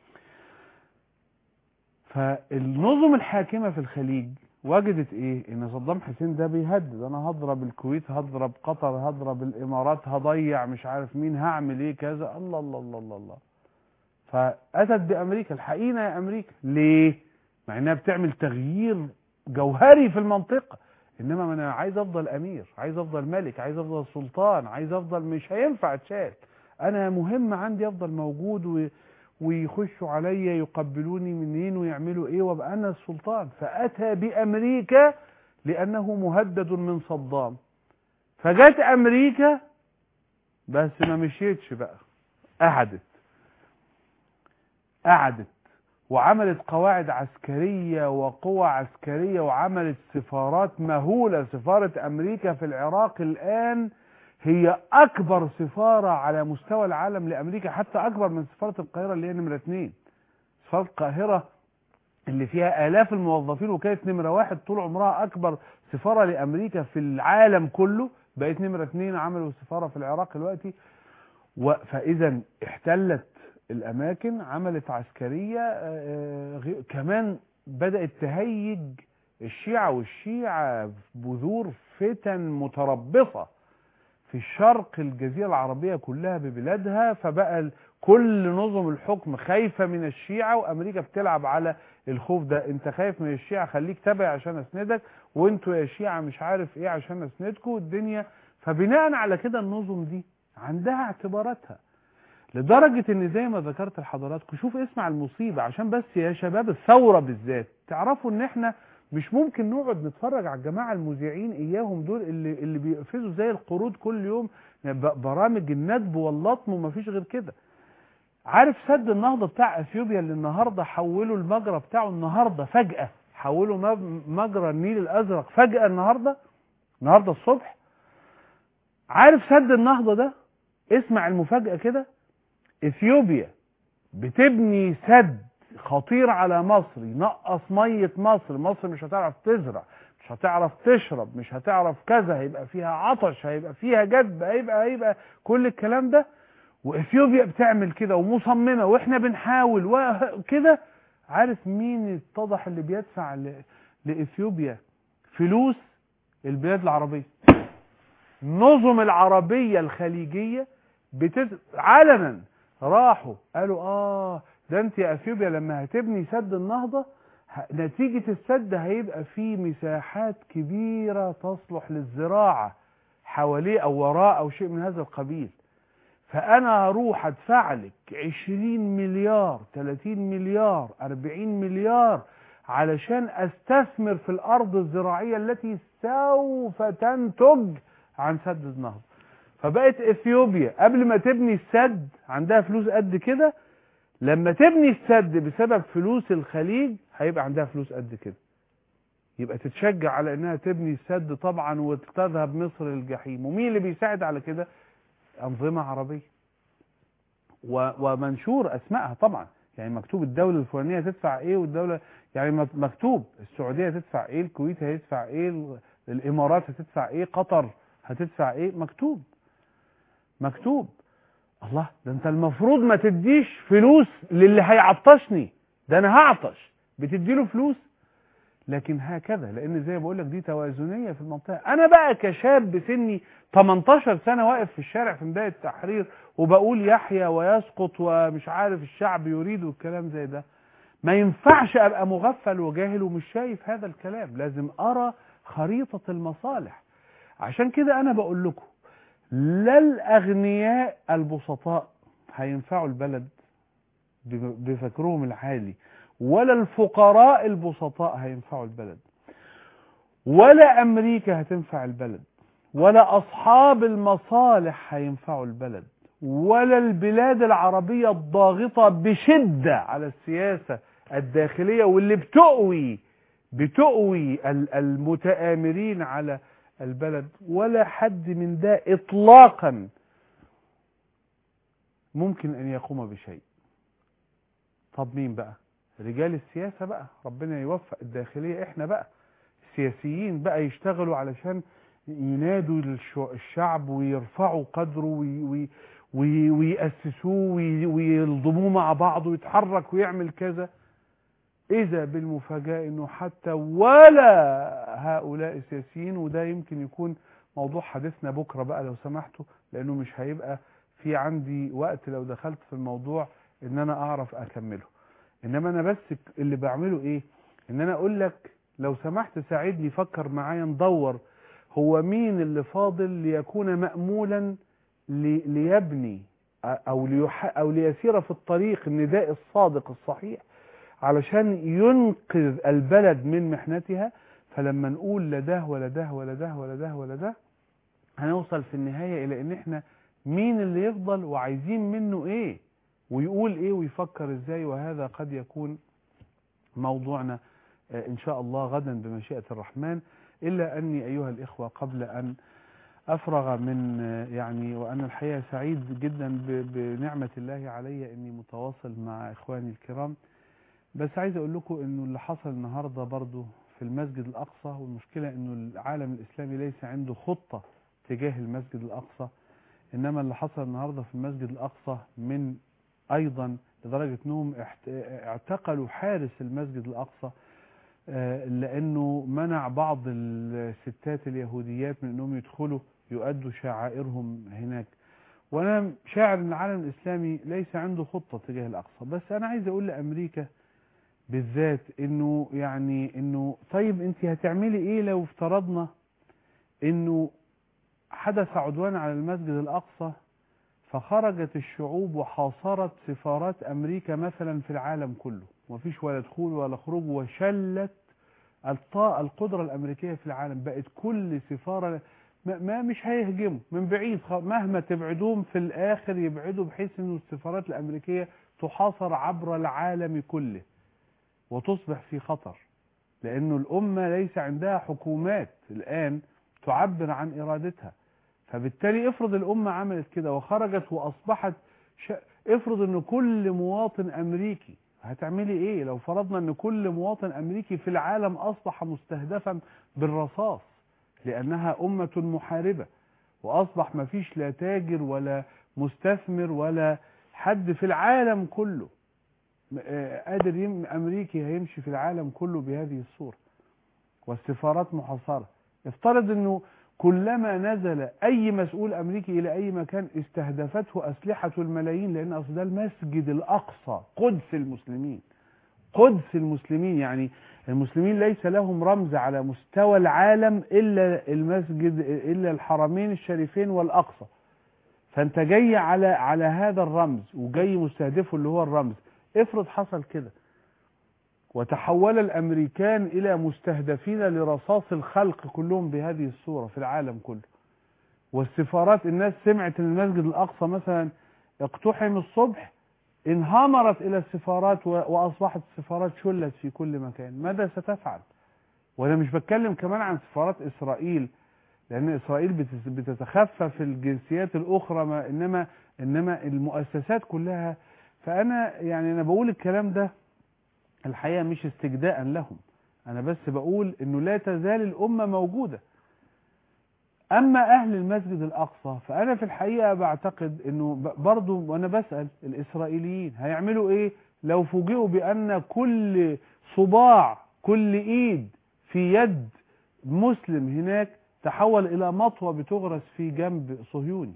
فالنظم الحاكمة في الخليج وجدت ايه ان صدام حسين ده بيهدد انا هضرب الكويت هضرب قطر هضرب الامارات هضيع مش عارف مين هعمل ايه كذا الله الله الله الله, الله. فاتت بامريكا الحقيقه يا امريكا ليه مع انها بتعمل تغيير جوهري في المنطقه انما ما انا عايز افضل امير عايز افضل ملك عايز افضل سلطان عايز افضل مش هينفع اتشال انا مهم عندي افضل موجود و... ويخشوا عليا يقبلوني منين ويعملوا ايه وابقى انا السلطان فاتى بامريكا لانه مهدد من صدام فجت امريكا بس ما مشيتش بقى قعدت قعدت وعملت قواعد عسكرية وقوى عسكرية وعملت سفارات مهولة سفارة أمريكا في العراق الآن هي أكبر سفارة على مستوى العالم لأمريكا حتى أكبر من سفارة القاهرة اللي هي نمرة اتنين سفارة القاهرة اللي فيها آلاف الموظفين وكانت نمرة واحد طول عمرها أكبر سفارة لأمريكا في العالم كله بقت نمرة اتنين عملوا سفارة في العراق دلوقتي و- فإذا احتلت الأماكن عملت عسكرية آه، غي- كمان بدأت تهيج الشيعة والشيعة بذور فتن متربصة في الشرق الجزيرة العربية كلها ببلادها فبقى ال- كل نظم الحكم خايفة من الشيعة وأمريكا بتلعب على الخوف ده انت خايف من الشيعة خليك تبع عشان اسندك وانتوا يا شيعة مش عارف ايه عشان اسندكم والدنيا فبناء على كده النظم دي عندها اعتباراتها لدرجة ان زي ما ذكرت لحضراتكم شوف اسمع المصيبة عشان بس يا شباب الثورة بالذات تعرفوا ان احنا مش ممكن نقعد نتفرج على الجماعة المذيعين اياهم دول اللي اللي بيقفزوا زي القرود كل يوم ب- برامج الندب واللطم ومفيش غير كده عارف سد النهضة بتاع اثيوبيا اللي النهاردة حولوا المجرى بتاعه النهاردة فجأة حولوا مب- مجرى النيل الازرق فجأة النهاردة النهاردة الصبح عارف سد النهضة ده اسمع المفاجأة كده اثيوبيا بتبني سد خطير على مصر ينقص مية مصر مصر مش هتعرف تزرع مش هتعرف تشرب مش هتعرف كذا هيبقى فيها عطش هيبقى فيها جدب هيبقى هيبقى كل الكلام ده واثيوبيا بتعمل كده ومصممة واحنا بنحاول وكده عارف مين اتضح اللي بيدفع ل- لاثيوبيا فلوس البلاد العربية النظم العربية الخليجية بتز... علنا راحوا قالوا اه ده انت يا اثيوبيا لما هتبني سد النهضة ه- نتيجة السد هيبقى فيه مساحات كبيرة تصلح للزراعة حواليه او وراه او شيء من هذا القبيل فانا هروح ادفع لك 20 مليار 30 مليار 40 مليار علشان استثمر في الارض الزراعية التي سوف تنتج عن سد النهضة فبقت اثيوبيا قبل ما تبني السد عندها فلوس قد كده لما تبني السد بسبب فلوس الخليج هيبقى عندها فلوس قد كده يبقى تتشجع على انها تبني السد طبعا وتذهب مصر للجحيم ومين اللي بيساعد على كده انظمه عربيه و- ومنشور اسمائها طبعا يعني مكتوب الدوله الفلانيه تدفع ايه والدوله يعني مك- مكتوب السعوديه هتدفع ايه الكويت هيدفع ايه ال- الامارات هتدفع ايه قطر هتدفع ايه مكتوب مكتوب الله ده انت المفروض ما تديش فلوس للي هيعطشني ده انا هعطش بتديله فلوس لكن هكذا لان زي ما بقول لك دي توازنيه في المنطقه انا بقى كشاب سني 18 سنه واقف في الشارع في ميدان التحرير وبقول يحيى ويسقط ومش عارف الشعب يريد والكلام زي ده ما ينفعش ابقى مغفل وجاهل ومش شايف هذا الكلام لازم ارى خريطه المصالح عشان كده انا بقول لكم لا الاغنياء البسطاء هينفعوا البلد ب- بفكرهم العالي ولا الفقراء البسطاء هينفعوا البلد ولا امريكا هتنفع البلد ولا اصحاب المصالح هينفعوا البلد ولا البلاد العربية الضاغطة بشدة على السياسة الداخلية واللي بتؤوي بتؤوي ال- المتآمرين على البلد ولا حد من ده اطلاقا ممكن ان يقوم بشيء طب مين بقى رجال السياسة بقى ربنا يوفق الداخلية احنا بقى السياسيين بقى يشتغلوا علشان ينادوا للش- الشعب ويرفعوا قدره وي وي وي ويأسسوه وي ويلضموه مع بعض ويتحرك ويعمل كذا إذا بالمفاجأة إنه حتى ولا هؤلاء السياسيين وده يمكن يكون موضوع حديثنا بكرة بقى لو سمحتوا لأنه مش هيبقى في عندي وقت لو دخلت في الموضوع إن أنا أعرف أكمله إنما أنا بس اللي بعمله إيه إن أنا أقول لك لو سمحت ساعدني فكر معايا ندور هو مين اللي فاضل ليكون مأمولا لي- ليبني أو, ليح أو ليسير في الطريق النداء الصادق الصحيح علشان ينقذ البلد من محنتها فلما نقول لا ده ولا ده ولا ده ولا ده ولا ده هنوصل في النهاية إلى إن إحنا مين اللي يفضل وعايزين منه إيه ويقول إيه ويفكر إزاي وهذا قد يكون موضوعنا آه، إن شاء الله غدا بمشيئة الرحمن إلا أني أيها الإخوة قبل أن أفرغ من آه، يعني وأنا الحقيقة سعيد جدا ب- بنعمة الله علي أني متواصل مع إخواني الكرام بس عايز أقول لكم أنه اللي حصل النهاردة برضو في المسجد الأقصى والمشكلة أنه العالم الإسلامي ليس عنده خطة تجاه المسجد الأقصى إنما اللي حصل النهاردة في المسجد الأقصى من أيضا لدرجة أنهم احت- اعتقلوا حارس المسجد الأقصى آه، لأنه منع بعض الستات اليهوديات من أنهم يدخلوا يؤدوا شعائرهم هناك وأنا شاعر أن العالم الإسلامي ليس عنده خطة تجاه الأقصى بس أنا عايز أقول لأمريكا بالذات أنه يعني أنه طيب أنت هتعملي إيه لو افترضنا أنه حدث عدوان على المسجد الأقصى فخرجت الشعوب وحاصرت سفارات أمريكا مثلا في العالم كله مفيش ولا دخول ولا خروج وشلت الطاقة القدرة الأمريكية في العالم بقت كل سفارة ما ما مش هيهجموا من بعيد خ- مهما تبعدوهم في الآخر يبعدوا بحيث أنه السفارات الأمريكية تحاصر عبر العالم كله وتصبح في خطر لأنه الأمة ليس عندها حكومات الآن تعبر عن إرادتها فبالتالي افرض الأمة عملت كده وخرجت وأصبحت ش... افرض أن كل مواطن أمريكي هتعملي إيه لو فرضنا أن كل مواطن أمريكي في العالم أصبح مستهدفا بالرصاص لأنها أمة محاربة وأصبح ما فيش لا تاجر ولا مستثمر ولا حد في العالم كله م- آه، قادر يم... أمريكي هيمشي في العالم كله بهذه الصورة والسفارات محاصرة افترض أنه كلما نزل أي مسؤول أمريكي إلى أي مكان استهدفته أسلحة الملايين لأن أصل ده المسجد الأقصى قدس المسلمين قدس المسلمين يعني المسلمين ليس لهم رمز على مستوى العالم إلا المسجد إلا الحرمين الشريفين والأقصى فأنت جاي على على هذا الرمز وجاي مستهدفه اللي هو الرمز افرض حصل كده وتحول الأمريكان إلى مستهدفين لرصاص الخلق كلهم بهذه الصورة في العالم كله والسفارات الناس سمعت ان المسجد الأقصى مثلا اقتحم الصبح انهمرت إلى السفارات و- وأصبحت السفارات شلت في كل مكان ماذا ستفعل وانا مش بتكلم كمان عن سفارات اسرائيل لان اسرائيل بتس- بتتخفف الجنسيات الاخرى ما انما انما المؤسسات كلها فانا يعني انا بقول الكلام ده الحقيقه مش استجداء لهم انا بس بقول انه لا تزال الامه موجوده اما اهل المسجد الاقصى فانا في الحقيقه بعتقد انه ب- برضو وانا بسال الاسرائيليين هيعملوا ايه لو فوجئوا بان كل صباع كل ايد في يد مسلم هناك تحول الى مطوه بتغرس في جنب صهيوني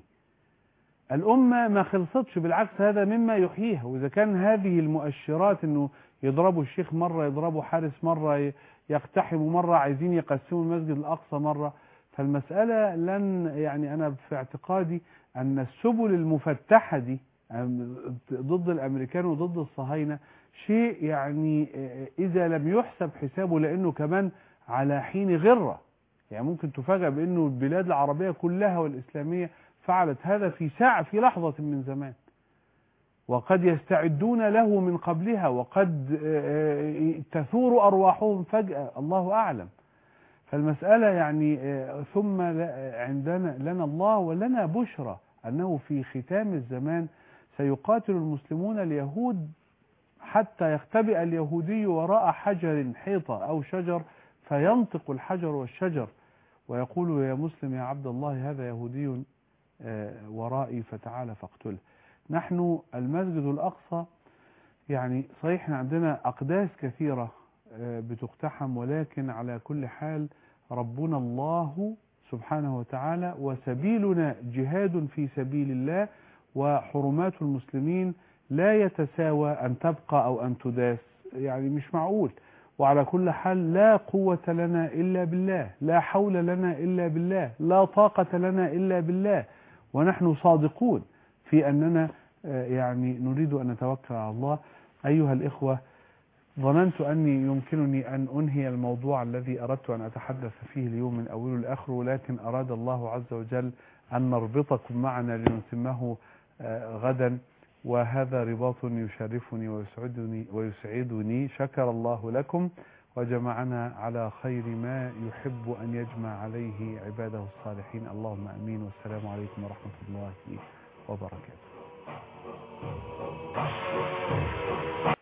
الامه ما خلصتش بالعكس هذا مما يحييها واذا كان هذه المؤشرات انه يضربوا الشيخ مره يضربوا حارس مره ي- يقتحموا مره عايزين يقسموا المسجد الاقصى مره فالمسألة لن يعني أنا في اعتقادي أن السبل المفتحة دي أم- ضد الأمريكان وضد الصهاينة شيء يعني آه، إذا لم يحسب حسابه لأنه كمان على حين غرة يعني ممكن تفاجأ بأنه البلاد العربية كلها والإسلامية فعلت هذا في ساعة في لحظة من زمان وقد يستعدون له من قبلها وقد آه، آه، تثور أرواحهم فجأة الله أعلم فالمسألة يعني آه، ثم لا- عندنا لنا الله ولنا بشرى أنه في ختام الزمان سيقاتل المسلمون اليهود حتى يختبئ اليهودي وراء حجر حيطة أو شجر فينطق الحجر والشجر ويقول يا مسلم يا عبد الله هذا يهودي آه، ورائي فتعال فاقتله نحن المسجد الأقصى يعني صحيح إحنا عندنا أقداس كثيرة آه، بتقتحم ولكن على كل حال ربنا الله سبحانه وتعالى وسبيلنا جهاد في سبيل الله وحرمات المسلمين لا يتساوى أن تبقى أو أن تداس يعني مش معقول وعلى كل حال لا قوة لنا إلا بالله لا حول لنا إلا بالله لا طاقة لنا إلا بالله ونحن صادقون في أننا آه، يعني نريد أن نتوكل على الله أيها الإخوة ظننت أني يمكنني أن أنهي الموضوع الذي أردت أن أتحدث فيه اليوم من أوله لآخره ولكن أراد الله عز وجل أن نربطكم معنا لنتمه آه، غدا وهذا رباط يشرفني ويسعدني ويسعدني شكر الله لكم وجمعنا على خير ما يحب أن يجمع عليه عباده الصالحين اللهم أمين والسلام عليكم ورحمة الله وبركاته